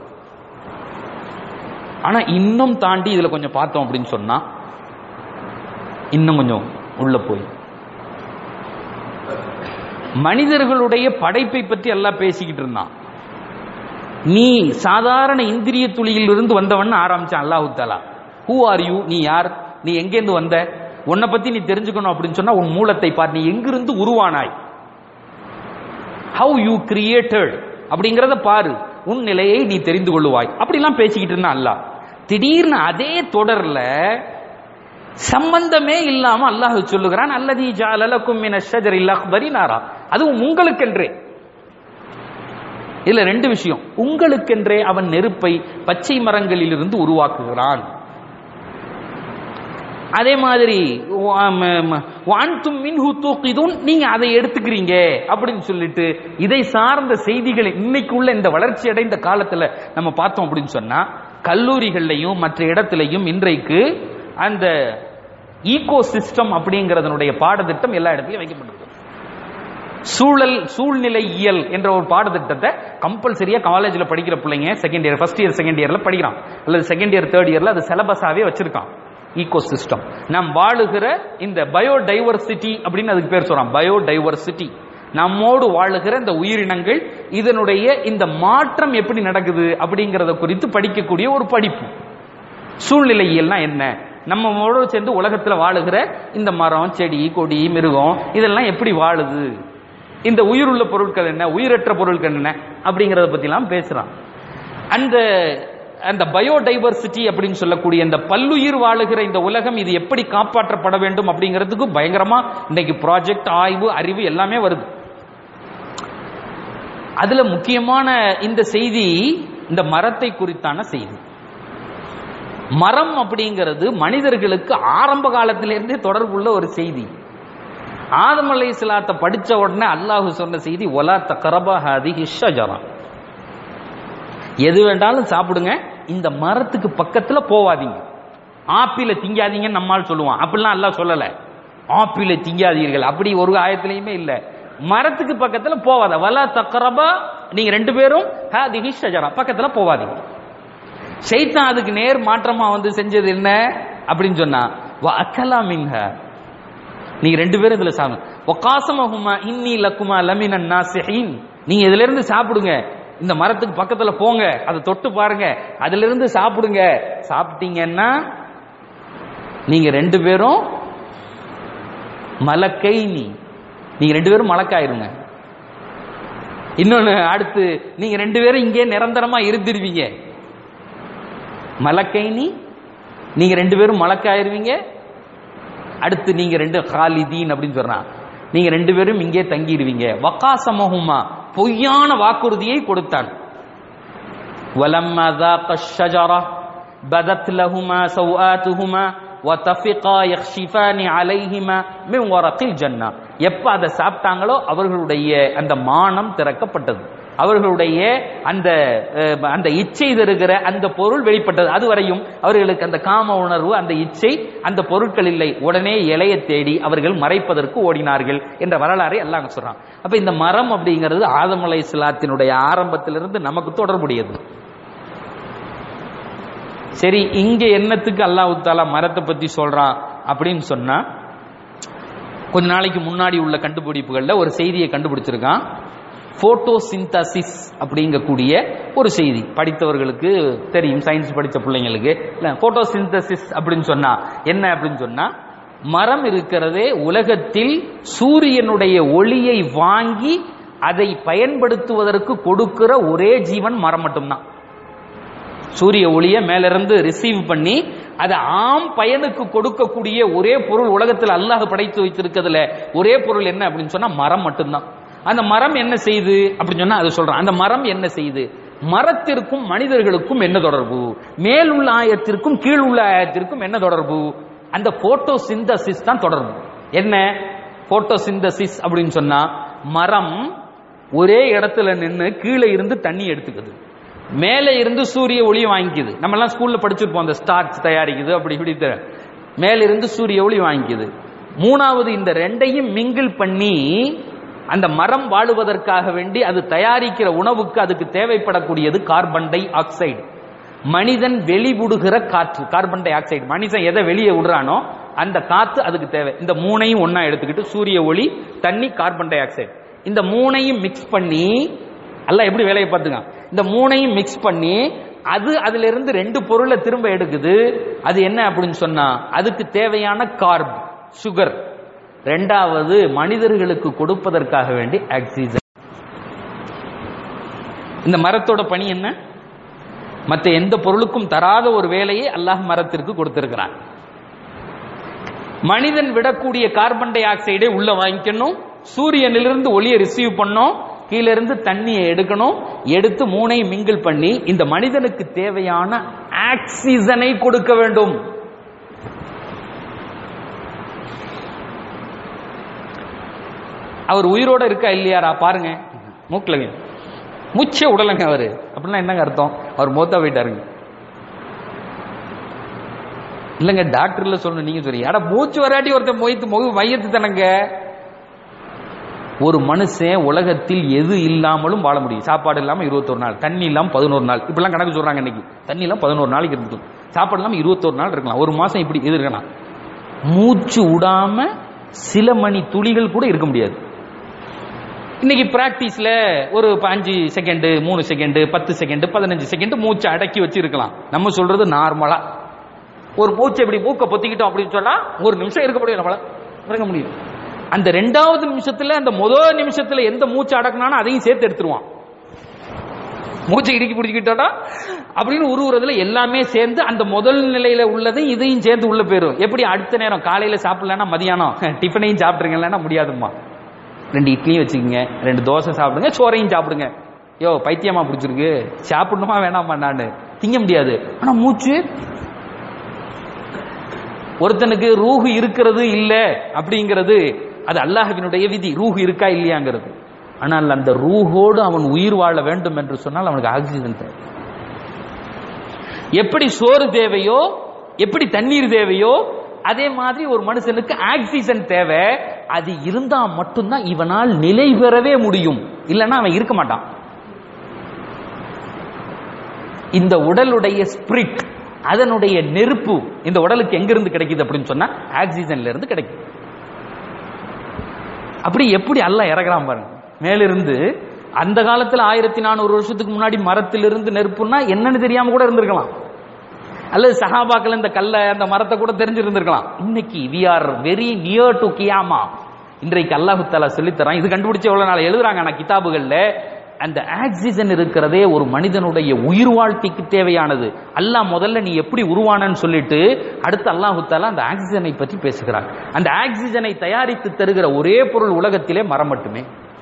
ஆனா இன்னும் தாண்டி இதுல கொஞ்சம் பார்த்தோம் அப்படின்னு சொன்னா இன்னும் கொஞ்சம் உள்ள போய் மனிதர்களுடைய படைப்பை பற்றி எல்லாம் பேசிக்கிட்டு இருந்தான் நீ சாதாரண இந்திரிய துளியிலிருந்து வந்தவன் ஆரம்பிச்சான் அல்லாஹு தாலா ஹூ ஆர் யூ நீ யார் நீ எங்கேருந்து வந்த உன்னை பத்தி நீ தெரிஞ்சுக்கணும் அப்படின்னு சொன்னா உன் மூலத்தை பார் நீ எங்கிருந்து உருவானாய் ஹவு யூ கிரியேட்டட் அப்படிங்கறத பாரு உன் நிலையை நீ தெரிந்து கொள்ளுவாய் அப்படிலாம் பேசிக்கிட்டு இருந்தா அல்லாஹ் திடீர்னு அதே தொடர்ல சம்பந்தமே இல்லாம அல்லாஹ் சொல்லுகிறான் அல்லதி ஜாலலக்கும் மின ஷஜரில் அக்பரி நாரா அதுவும் உங்களுக்கென்றே இதுல ரெண்டு விஷயம் உங்களுக்கென்றே அவன் நெருப்பை பச்சை மரங்களிலிருந்து உருவாக்குகிறான் அதே மாதிரி வான்தும் மின்ஹு தூக்கிதும் நீங்க அதை எடுத்துக்கிறீங்க அப்படின்னு சொல்லிட்டு இதை சார்ந்த செய்திகளை இன்னைக்கு உள்ள இந்த வளர்ச்சி அடைந்த காலத்துல நம்ம பார்த்தோம் அப்படின்னு சொன்னா கல்லூரிகள்லையும் மற்ற இடத்திலையும் இன்றைக்கு அந்த ஈகோ சிஸ்டம் அப்படிங்கறதனுடைய பாடத்திட்டம் எல்லா இடத்துலயும் வைக்கப்பட்டிருக்கு சூழல் சூழ்நிலை இயல் என்ற ஒரு பாடத்திட்டத்தை கம்பல்சரியா காலேஜ்ல படிக்கிற பிள்ளைங்க second year first year second இயர்ல படிக்கிறான் அல்லது செகண்ட் இயர் தேர்ட் இயர்ல அது சிலபஸாவே வச்சிருக்கான் ஈகோ சிஸ்டம் நாம் வாழுகிற இந்த பயோடைவர்சிட்டி அப்படின்னு அதுக்கு பேர் சொல்றான் பயோடைவர்சிட்டி நம்மோடு வாழுகிற இந்த உயிரினங்கள் இதனுடைய இந்த மாற்றம் எப்படி நடக்குது அப்படிங்கறத குறித்து படிக்கக்கூடிய ஒரு படிப்பு சூழ்நிலையியல்னா என்ன நம்மோடு சேர்ந்து உலகத்துல வாழுகிற இந்த மரம் செடி கொடி மிருகம் இதெல்லாம் எப்படி வாழுது இந்த உயிருள்ள பொருட்கள் என்ன உயிரற்ற பொருட்கள் என்ன அப்படிங்கறத பத்திலாம் பேசுறான் அந்த அந்த பயோடைவர்சிட்டி அப்படின்னு சொல்லக்கூடிய இந்த பல்லுயிர் வாழுகிற இந்த உலகம் இது எப்படி காப்பாற்றப்பட வேண்டும் அப்படிங்கிறதுக்கு பயங்கரமா இன்னைக்கு ப்ராஜெக்ட் ஆய்வு அறிவு எல்லாமே வருது அதுல முக்கியமான இந்த செய்தி இந்த மரத்தை குறித்தான செய்தி மரம் அப்படிங்கிறது மனிதர்களுக்கு ஆரம்ப காலத்திலிருந்தே தொடர்புள்ள ஒரு செய்தி ஆதம் அலை இஸ்லாத்தை படிச்ச உடனே அல்லாஹு சொன்ன செய்தி ஒலா தக்கரபா ஹாதி ஷஜரா எது வேண்டாலும் சாப்பிடுங்க இந்த மரத்துக்கு பக்கத்துல போவாதீங்க ஆப்பிள திங்காதீங்கன்னு நம்மால் சொல்லுவான் அப்படிலாம் அல்லாஹ் சொல்லல ஆப்பிள திங்காதீர்கள் அப்படி ஒரு ஆயத்திலையுமே இல்ல மரத்துக்கு பக்கத்துல போவாத வலா தக்கரபா நீங்க ரெண்டு பேரும் ஹாதிஹி ஷஜரா பக்கத்துல போவாதீங்க ஷைத்தான் அதுக்கு நேர் மாற்றமா வந்து செஞ்சது என்ன அப்படின்னு சொன்னா வ அக்கலா மின்ஹ நீங்க ரெண்டு பேரும் இதுல சாப்பிடுங்க ஒகாசமஹுமா இன்னி லக்குமா லமினன் நாசிஹீன் நீங்க இதுல இருந்து சாப்பிடுங்க இந்த மரத்துக்கு பக்கத்துல போங்க அதை தொட்டு பாருங்க அதுல இருந்து சாப்பிடுங்க சாப்பிட்டீங்கன்னா நீங்க ரெண்டு பேரும் மலக்கை நீ நீங்க ரெண்டு பேரும் மலக்காயிருங்க இன்னொன்னு அடுத்து நீங்க ரெண்டு பேரும் இங்கே நிரந்தரமா இருந்துருவீங்க மலக்கைனி நீங்க ரெண்டு பேரும் மலக்காயிருவீங்க அடுத்து நீங்க ரெண்டு ஹாலிதீன் அப்படின்னு சொல்றான் நீங்க ரெண்டு பேரும் இங்கே தங்கிடுவீங்க வக்காசமஹுமா பொய்யான வாக்குறுதியை கொடுத்தான் வலம்மா ذاق الشجرة بدت لهما سوآتهما وتفقا يخشفان عليهما من ورق الجنة எப்ப அதை சாப்பிட்டாங்களோ அவர்களுடைய அந்த மானம் திறக்கப்பட்டது அவர்களுடைய அந்த அஹ், அந்த இச்சை தருகிற அந்த பொருள் வெளிப்பட்டது அதுவரையும் அவர்களுக்கு அந்த காம உணர்வு அந்த இச்சை அந்த பொருட்கள் இல்லை உடனே இலையை தேடி அவர்கள் மறைப்பதற்கு ஓடினார்கள் என்ற வரலாறை எல்லாம் சொல்றான் அப்ப இந்த மரம் அப்படிங்கிறது ஆதம் அலை இஸ்லாத்தினுடைய ஆரம்பத்திலிருந்து நமக்கு தொடர்புடையது சரி இங்க என்னத்துக்கு அல்லாஹ் தாலா மரத்தை பத்தி சொல்றான் அப்படின்னு சொன்னா கொஞ்ச நாளைக்கு முன்னாடி உள்ள கண்டுபிடிப்புகள்ல ஒரு செய்தியை கண்டுபிடிச்சிருக்கான் போட்டோசிந்தசிஸ் அப்படிங்கக்கூடிய ஒரு செய்தி படித்தவர்களுக்கு தெரியும் சயின்ஸ் படித்த பிள்ளைங்களுக்கு இல்ல போட்டோசிந்தசிஸ் அப்படின்னு சொன்னா என்ன அப்படின்னு சொன்னா மரம் இருக்கிறதே உலகத்தில் சூரியனுடைய ஒளியை வாங்கி அதை பயன்படுத்துவதற்கு கொடுக்கிற ஒரே ஜீவன் மரம் மட்டும்தான் சூரிய ஒளியை மேலிருந்து ரிசீவ் பண்ணி அதை ஆம் பயனுக்கு கொடுக்கக்கூடிய ஒரே பொருள் உலகத்தில் அல்லாஹ் படைத்து வைத்திருக்கிறதுல ஒரே பொருள் என்ன அப்படின்னு சொன்னா மரம் மட்டும்தான் அந்த மரம் என்ன செய்யுது அப்படின்னு சொன்னா அது சொல்றான் அந்த மரம் என்ன செய்யுது மரத்திற்கும் மனிதர்களுக்கும் என்ன தொடர்பு மேல் உள்ள ஆயத்திற்கும் கீழ் உள்ள ஆயத்திற்கும் என்ன தொடர்பு அந்த போட்டோ சிந்தசிஸ் தான் தொடர்பு என்ன போட்டோ சிந்தசிஸ் அப்படின்னு சொன்னா மரம் ஒரே இடத்துல நின்று கீழே இருந்து தண்ணி எடுத்துக்குது மேலே இருந்து சூரிய ஒளி வாங்கிக்குது நம்ம எல்லாம் ஸ்கூல்ல படிச்சிருப்போம் அந்த ஸ்டார்ச் தயாரிக்குது அப்படி இப்படி தெ- மேல இருந்து சூரிய ஒளி வாங்கிக்குது மூணாவது இந்த ரெண்டையும் மிங்கிள் பண்ணி அந்த மரம் வாழுவதற்காக வேண்டி அது தயாரிக்கிற உணவுக்கு அதுக்கு தேவைப்படக்கூடியது கார்பன் டை ஆக்சைடு மனிதன் வெளிவிடுகிற காற்று கார்பன் டை ஆக்சைடு மனிதன் எதை வெளியே விடுறானோ அந்த காத்து அதுக்கு தேவை இந்த மூணையும் ஒண்ணா எடுத்துக்கிட்டு சூரிய ஒளி தண்ணி கார்பன் டை ஆக்சைடு இந்த மூணையும் மிக்ஸ் பண்ணி அல்லாஹ் எப்படி வேலையை பார்த்துங்க இந்த மூணையும் மிக்ஸ் பண்ணி அது அதுல இருந்து ரெண்டு பொருளை திரும்ப எடுக்குது அது என்ன அப்படின்னு சொன்னா அதுக்கு தேவையான கார்ப் சுகர் ரெண்டாவது மனிதர்களுக்கு கொடுப்பதற்காக வேண்டி ஆக்சிஜன் இந்த மரத்தோட பணி என்ன மற்ற எந்த பொருளுக்கும் தராத ஒரு வேலையை அல்லாஹ் மரத்திற்கு கொடுத்திருக்கிறான் மனிதன் விடக்கூடிய கார்பன் டை ஆக்சைடை உள்ள வாங்கிக்கணும் சூரியனிலிருந்து ஒளியை ரிசீவ் பண்ணோம் கீழ இருந்து தண்ணியை எடுக்கணும் எடுத்து மூனை மிங்கிள் பண்ணி இந்த மனிதனுக்கு தேவையான ஆக்சிஜனை கொடுக்க வேண்டும் அவர் உயிரோட இருக்கா இல்லையாரா பாருங்க மூக்கலங்க மூச்சே உடலங்க அவரு அப்படின்னா என்னங்க அர்த்தம் அவர் மூத்தா போயிட்டாருங்க இல்லங்க டாக்டர்ல சொல்லணும் நீங்க சொல்றீங்க அட மூச்சு வராட்டி ஒருத்தன் மொய்த்து முக மையத்து தானங்க ஒரு மனுஷன் உலகத்தில் எது இல்லாமலும் வாழ முடியும் சாப்பாடு இல்லாம இருபத்தொரு நாள் தண்ணி இல்லாம பதினோரு நாள் இப்படிலாம் கணக்கு சொல்றாங்க இன்னைக்கு தண்ணி இல்லாம பதினோரு நாளைக்கு இருந்துக்கும் சாப்பாடு இல்லாம இருபத்தொரு நாள் இருக்கலாம் ஒரு மாசம் இப்படி இது இருக்கலாம் மூச்சு விடாம சில மணி துளிகள் கூட இருக்க முடியாது இன்னைக்கு பிராக்டிஸ்ல ஒரு அஞ்சு செகண்ட் மூணு செகண்ட் பத்து செகண்ட் பதினஞ்சு செகண்ட் மூச்சை அடக்கி வச்சு இருக்கலாம் நம்ம சொல்றது நார்மலா ஒரு மூச்சை இப்படி மூக்க பொத்திக்கிட்டோம் அப்படின்னு சொன்னா ஒரு நிமிஷம் இருக்க முடியும் நம்மளால இருக்க முடியும் அந்த ரெண்டாவது நிமிஷத்துல அந்த முதல் நிமிஷத்துல எந்த மூச்சு அடக்கினானோ அதையும் சேர்த்து எடுத்துருவான் மூச்சை இடுக்கி பிடிச்சிக்கிட்டோம்னா அப்படின்னு உருவுறதுல எல்லாமே சேர்ந்து அந்த முதல் நிலையில உள்ளதையும் இதையும் சேர்ந்து உள்ள போயிரும் எப்படி அடுத்த நேரம் காலையில சாப்பிடலன்னா மதியானம் டிஃபனையும் சாப்பிட்றீங்களா முடியாதும்மா ரெண்டு இட்லியும் வச்சுக்கோங்க ரெண்டு தோசை சாப்பிடுங்க சோறையும் சாப்பிடுங்க யோ பைத்தியமா பிடிச்சிருக்கு சாப்பிடணுமா வேணாமா நான் திங்க முடியாது ஆனா மூச்சு ஒருத்தனுக்கு ரூஹு இருக்கிறது இல்ல அப்படிங்கிறது அது அல்லாஹ்வினுடைய விதி ரூஹு இருக்கா இல்லையாங்கிறது ஆனால் அந்த ரூஹோடு அவன் உயிர் வாழ வேண்டும் என்று சொன்னால் அவனுக்கு ஆக்சிஜன் தேவை எப்படி சோறு தேவையோ எப்படி தண்ணீர் தேவையோ அதே மாதிரி ஒரு மனுஷனுக்கு ஆக்சிஜன் தேவை அது இருந்தா மட்டும்தான் இவனால் நிலை பெறவே முடியும் இல்லைன்னா அவன் இருக்க மாட்டான் இந்த உடலுடைய ஸ்பிரிட் அதனுடைய நெருப்பு இந்த உடலுக்கு எங்கிருந்து கிடைக்குது அப்படின்னு சொன்னா ஆக்சிஜன்ல இருந்து கிடைக்குது அப்படி எப்படி அல்ல இறங்குறான் பாருங்க மேலிருந்து அந்த காலத்துல ஆயிரத்தி நானூறு வருஷத்துக்கு முன்னாடி மரத்திலிருந்து நெருப்புன்னா என்னன்னு தெரியாம கூட இருந்திருக்கலாம் அல்லது சஹாபாக்கள் இந்த கல்ல அந்த மரத்தை கூட தெரிஞ்சிருந்திருக்கலாம் இன்னைக்கு we are very near to கியாமா இன்றைக்கு அல்லாஹு தாலா சொல்லித்தரான் இது கண்டுபிடிச்சு எவ்வளவு நாள் எழுதுறாங்க ஆனா கிதாபுகள்ல அந்த ஆக்சிஜன் இருக்கிறதே ஒரு மனிதனுடைய உயிர் வாழ்க்கைக்கு தேவையானது அல்லாஹ் முதல்ல நீ எப்படி உருவானன்னு சொல்லிட்டு அடுத்து அல்லாஹு தாலா அந்த ஆக்சிஜனை பற்றி பேசுகிறான் அந்த ஆக்சிஜனை தயாரித்து தருகிற ஒரே பொருள் உலகத்திலே மரம் மட்டுமே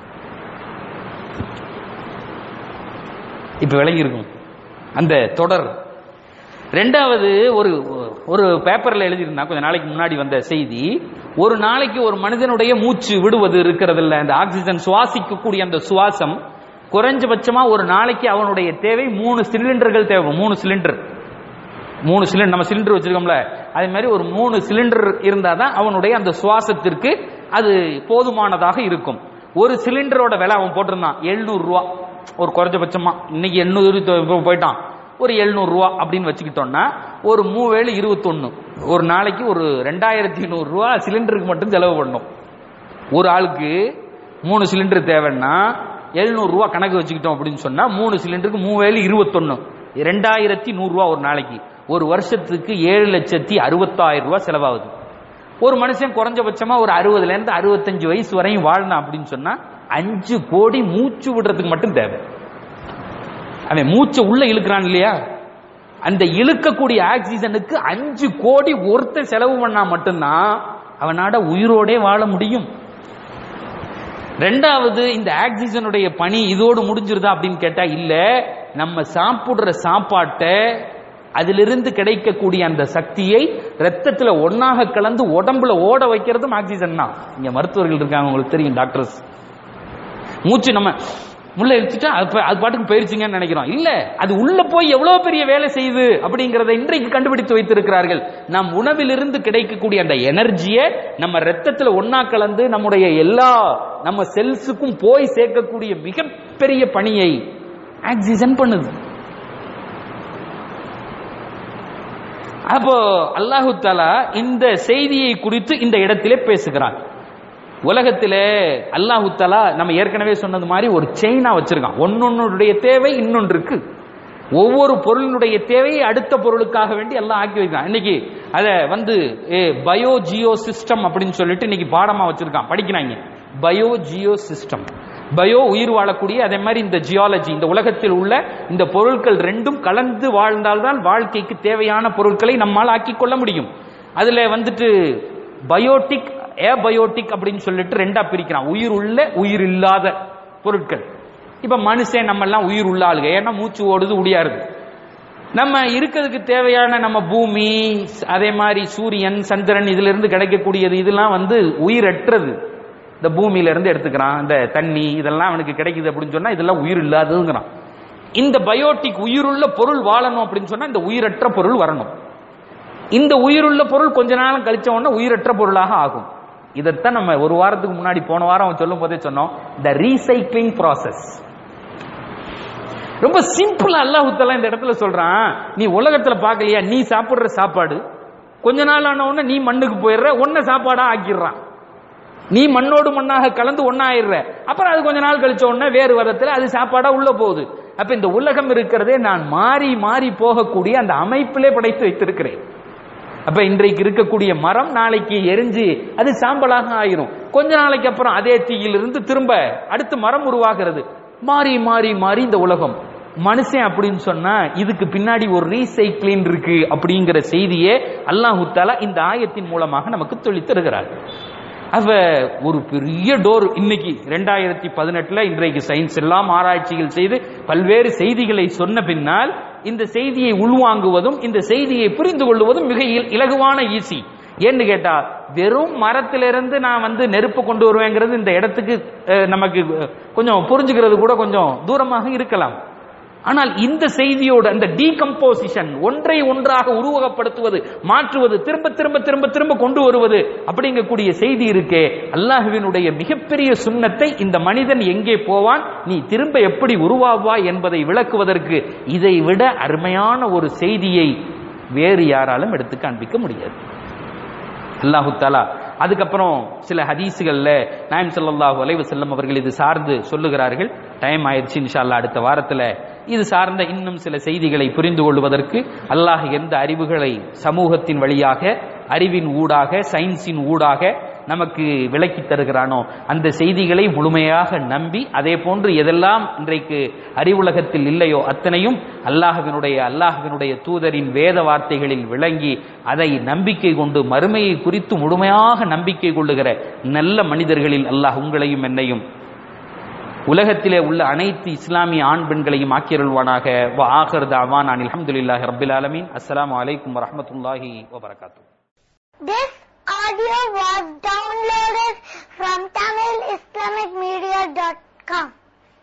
இப்ப விளங்கி இருக்கும் அந்த தொடர் ரெண்டாவது ஒரு ஒரு பேப்பர்ல எழுதியிருந்தா கொஞ்ச நாளைக்கு முன்னாடி வந்த செய்தி ஒரு நாளைக்கு ஒரு மனிதனுடைய மூச்சு விடுவது இருக்கிறது இல்ல அந்த ஆக்சிஜன் சுவாசிக்கக்கூடிய அந்த சுவாசம் குறைஞ்சபட்சமா ஒரு நாளைக்கு அவனுடைய தேவை மூணு சிலிண்டர்கள் தேவை மூணு சிலிண்டர் மூணு சிலிண்டர் நம்ம சிலிண்டர் வச்சிருக்கோம்ல அதே மாதிரி ஒரு மூணு சிலிண்டர் இருந்தாதான் அவனுடைய அந்த சுவாசத்திற்கு அது போதுமானதாக இருக்கும் ஒரு சிலிண்டரோட விலை அவன் போட்டிருந்தான் எழுநூறு ரூபா ஒரு குறைஞ்சபட்சமா இன்னைக்கு எண்ணூறு போயிட்டான் ஒரு எழுநூறு ரூபா அப்படின்னு வச்சுக்கிட்டோம்னா ஒரு மூவேழு இருபத்தொன்னு ஒரு நாளைக்கு ஒரு ரெண்டாயிரத்தி நூறு ரூபா சிலிண்டருக்கு மட்டும் செலவு பண்ணணும் ஒரு ஆளுக்கு மூணு சிலிண்டர் தேவைன்னா எழுநூறு ரூபா கணக்கு வச்சுக்கிட்டோம் அப்படின்னு சொன்னா மூணு சிலிண்டருக்கு மூவேழு இருபத்தொன்னு ரெண்டாயிரத்தி நூறு ரூபா ஒரு நாளைக்கு ஒரு வருஷத்துக்கு ஏழு லட்சத்தி அறுபத்தாயிரம் ரூபாய் செலவாகுது ஒரு மனுஷன் குறைஞ்சபட்சமா ஒரு அறுபதுல இருந்து அறுபத்தஞ்சு வயசு வரையும் வாழ்ந்தான் அப்படின்னு சொன்னா அஞ்சு கோடி மூச்சு விடுறதுக்கு மட்டும் தேவை அவன் மூச்சை உள்ள இழுக்கிறான் இல்லையா அந்த இழுக்கக்கூடிய ஆக்சிஜனுக்கு அஞ்சு கோடி ஒருத்த செலவு பண்ணா மட்டும்தான் அவனாட உயிரோடே வாழ முடியும் ரெண்டாவது இந்த ஆக்சிஜனுடைய பணி இதோடு முடிஞ்சிருதா அப்படின்னு கேட்டா இல்ல நம்ம சாப்பிடுற சாப்பாட்டை அதிலிருந்து கிடைக்கக்கூடிய அந்த சக்தியை ரத்தத்துல ஒன்னாக கலந்து உடம்புல ஓட வைக்கிறதும் ஆக்சிஜன் தான் இங்க மருத்துவர்கள் இருக்காங்க உங்களுக்கு தெரியும் டாக்டர்ஸ் மூச்சு நம்ம முள்ள இழுத்துட்டா அது பா- அது பாட்டுக்கு போயிருச்சுங்கன்னு நினைக்கிறோம் இல்ல அது உள்ள போய் எவ்வளவு பெரிய வேலை செய்யுது அப்படிங்கறத இன்றைக்கு கண்டுபிடித்து வைத்திருக்கிறார்கள் நம் உணவிலிருந்து கிடைக்கக்கூடிய அந்த எனர்ஜியை நம்ம ரத்தத்துல ஒன்னா கலந்து நம்முடைய எல்லா நம்ம செல்ஸுக்கும் போய் சேர்க்கக்கூடிய மிகப்பெரிய பணியை ஆக்சிஜன் பண்ணுது அப்போ அல்லாஹு தாலா இந்த செய்தியை குறித்து இந்த இடத்திலே பேசுகிறான் உலகத்திலே அல்லாஹு தஆலா நம்ம ஏற்கனவே சொன்னது மாதிரி ஒரு செயினா வச்சிருக்கான் ஒன்னொன்னுடைய தேவை இன்னொன்று இருக்கு ஒவ்வொரு பொருளினுடைய தேவையை அடுத்த பொருளுக்காக வேண்டி எல்லாம் ஆக்கி வைக்கிறான் இன்னைக்கு அத வந்து பயோ ஜியோ சிஸ்டம் அப்படின்னு சொல்லிட்டு இன்னைக்கு பாடமா வச்சிருக்கான் படிக்கிறாங்க பயோ ஜியோ சிஸ்டம் பயோ உயிர் வாழக்கூடிய அதே மாதிரி இந்த ஜியாலஜி இந்த உலகத்தில் உள்ள இந்த பொருட்கள் ரெண்டும் கலந்து வாழ்ந்தால்தான் வாழ்க்கைக்கு தேவையான பொருட்களை நம்மால் ஆக்கிக் கொள்ள முடியும் அதுல வந்துட்டு பயோட்டிக் ஏபயோட்டிக் அப்படின்னு சொல்லிட்டு ரெண்டா பிரிக்கிறான் உயிர் உள்ள உயிர் இல்லாத பொருட்கள் இப்ப மனுஷன் நம்ம எல்லாம் உயிர் உள்ள ஆளுங்க ஏன்னா மூச்சு ஓடுது உடியாருது நம்ம இருக்கிறதுக்கு தேவையான நம்ம பூமி அதே மாதிரி சூரியன் சந்திரன் இதுல இருந்து கிடைக்கக்கூடியது இதெல்லாம் வந்து உயிரற்றது இந்த பூமியில இருந்து எடுத்துக்கிறான் இந்த தண்ணி இதெல்லாம் அவனுக்கு கிடைக்குது அப்படின்னு சொன்னா இதெல்லாம் உயிர் இல்லாததுங்கிறான் இந்த பயோட்டிக் உயிருள்ள பொருள் வாழணும் அப்படின்னு சொன்னா இந்த உயிரற்ற பொருள் வரணும் இந்த உயிருள்ள பொருள் கொஞ்ச நாள் கழிச்ச உடனே உயிரற்ற பொருளாக ஆகும் இதைத்தான் நம்ம ஒரு வாரத்துக்கு முன்னாடி போன வாரம் அவன் சொல்லும் போதே சொன்னோம் த ரீசைக்ளிங் ப்ராசஸ் ரொம்ப சிம்பிளா அல்லாஹுத்தலா இந்த இடத்துல சொல்றான் நீ உலகத்துல பார்க்கலையா நீ சாப்பிடுற சாப்பாடு கொஞ்ச நாள் ஆன உடனே நீ மண்ணுக்கு போயிடுற ஒன்ன சாப்பாடா ஆக்கிடுறான் நீ மண்ணோடு மண்ணாக கலந்து ஒன்னாயிடுற அப்புறம் அது கொஞ்ச நாள் கழிச்ச உடனே வேறு விதத்துல அது சாப்பாடா உள்ள போகுது அப்ப இந்த உலகம் இருக்கிறதே நான் மாறி மாறி போகக்கூடிய அந்த அமைப்பிலே படைத்து வைத்திருக்கிறேன் அப்ப இன்றைக்கு இருக்கக்கூடிய மரம் நாளைக்கு எரிஞ்சு அது சாம்பலாக ஆயிரும் கொஞ்ச நாளைக்கு அப்புறம் அதே தீயிலிருந்து திரும்ப அடுத்து மரம் உருவாகிறது மாறி மாறி மாறி இந்த உலகம் மனுஷன் அப்படின்னு சொன்னா இதுக்கு பின்னாடி ஒரு ரீசைக்ளின் இருக்கு அப்படிங்கிற செய்தியே அல்லாஹு தாலா இந்த ஆயத்தின் மூலமாக நமக்கு சொல்லித் தருகிறார் அவ ஒரு பெரிய டோர் இன்னைக்கு ரெண்டாயிரத்தி பதினெட்டுல இன்றைக்கு சயின்ஸ் எல்லாம் ஆராய்ச்சிகள் செய்து பல்வேறு செய்திகளை சொன்ன பின்னால் இந்த செய்தியை உள்வாங்குவதும் இந்த செய்தியை புரிந்து கொள்வதும் மிக இல- இலகுவான ஈஸி ஏன்னு கேட்டா வெறும் மரத்திலிருந்து நான் வந்து நெருப்பு கொண்டு வருவேங்கிறது இந்த இடத்துக்கு அஹ், நமக்கு அஹ், கொஞ்சம் புரிஞ்சுக்கிறது கூட கொஞ்சம் தூரமாக இருக்கலாம் ஆனால் இந்த செய்தியோட அந்த டீகம்போசிஷன் ஒன்றை ஒன்றாக உருவகப்படுத்துவது மாற்றுவது திரும்ப திரும்ப திரும்ப திரும்ப கொண்டு வருவது அப்படிங்கக்கூடிய செய்தி இருக்கே அல்லாஹுவினுடைய மிகப்பெரிய சுண்ணத்தை இந்த மனிதன் எங்கே போவான் நீ திரும்ப எப்படி உருவாவாய் என்பதை விளக்குவதற்கு இதை விட அருமையான ஒரு செய்தியை வேறு யாராலும் எடுத்து காண்பிக்க முடியாது அல்லாஹு தாலா அதுக்கப்புறம் சில ஹதீஸுகள்ல நாயம் ஸல்லல்லாஹு அலைஹி வஸல்லம் அவர்கள் இது சார்ந்து சொல்லுகிறார்கள் டைம் ஆயிடுச்சு இன்ஷா அல்லாஹ் அடுத்த வாரத்துல இது சார்ந்த இன்னும் சில செய்திகளை புரிந்து கொள்வதற்கு அல்லாஹ் எந்த அறிவுகளை சமூகத்தின் வழியாக அறிவின் ஊடாக சயின்ஸின் ஊடாக நமக்கு விளக்கி தருகிறானோ அந்த செய்திகளை முழுமையாக நம்பி அதே போன்று எதெல்லாம் இன்றைக்கு அறிவுலகத்தில் இல்லையோ அத்தனையும் அல்லாஹ்வினுடைய அல்லாஹ்வினுடைய தூதரின் வேத வார்த்தைகளில் விளங்கி அதை நம்பிக்கை கொண்டு மறுமையை குறித்து முழுமையாக நம்பிக்கை கொள்ளுகிற நல்ல மனிதர்களில் அல்லாஹ் உங்களையும் என்னையும் உலகத்திலே உள்ள அனைத்து இஸ்லாமிய ஆண் பெண்களையும் ஆக்கியருள்வானாக வ ஆஹர் தாவான் அனில் அல்ஹம்துலில்லாஹி ரப்பில் ஆலமீன் அஸ்ஸலாமு அலைக்கும் வரஹ்மத்துல்லாஹி வபரகாத்துஹு This audio was downloaded from TamilIslamicMedia.com.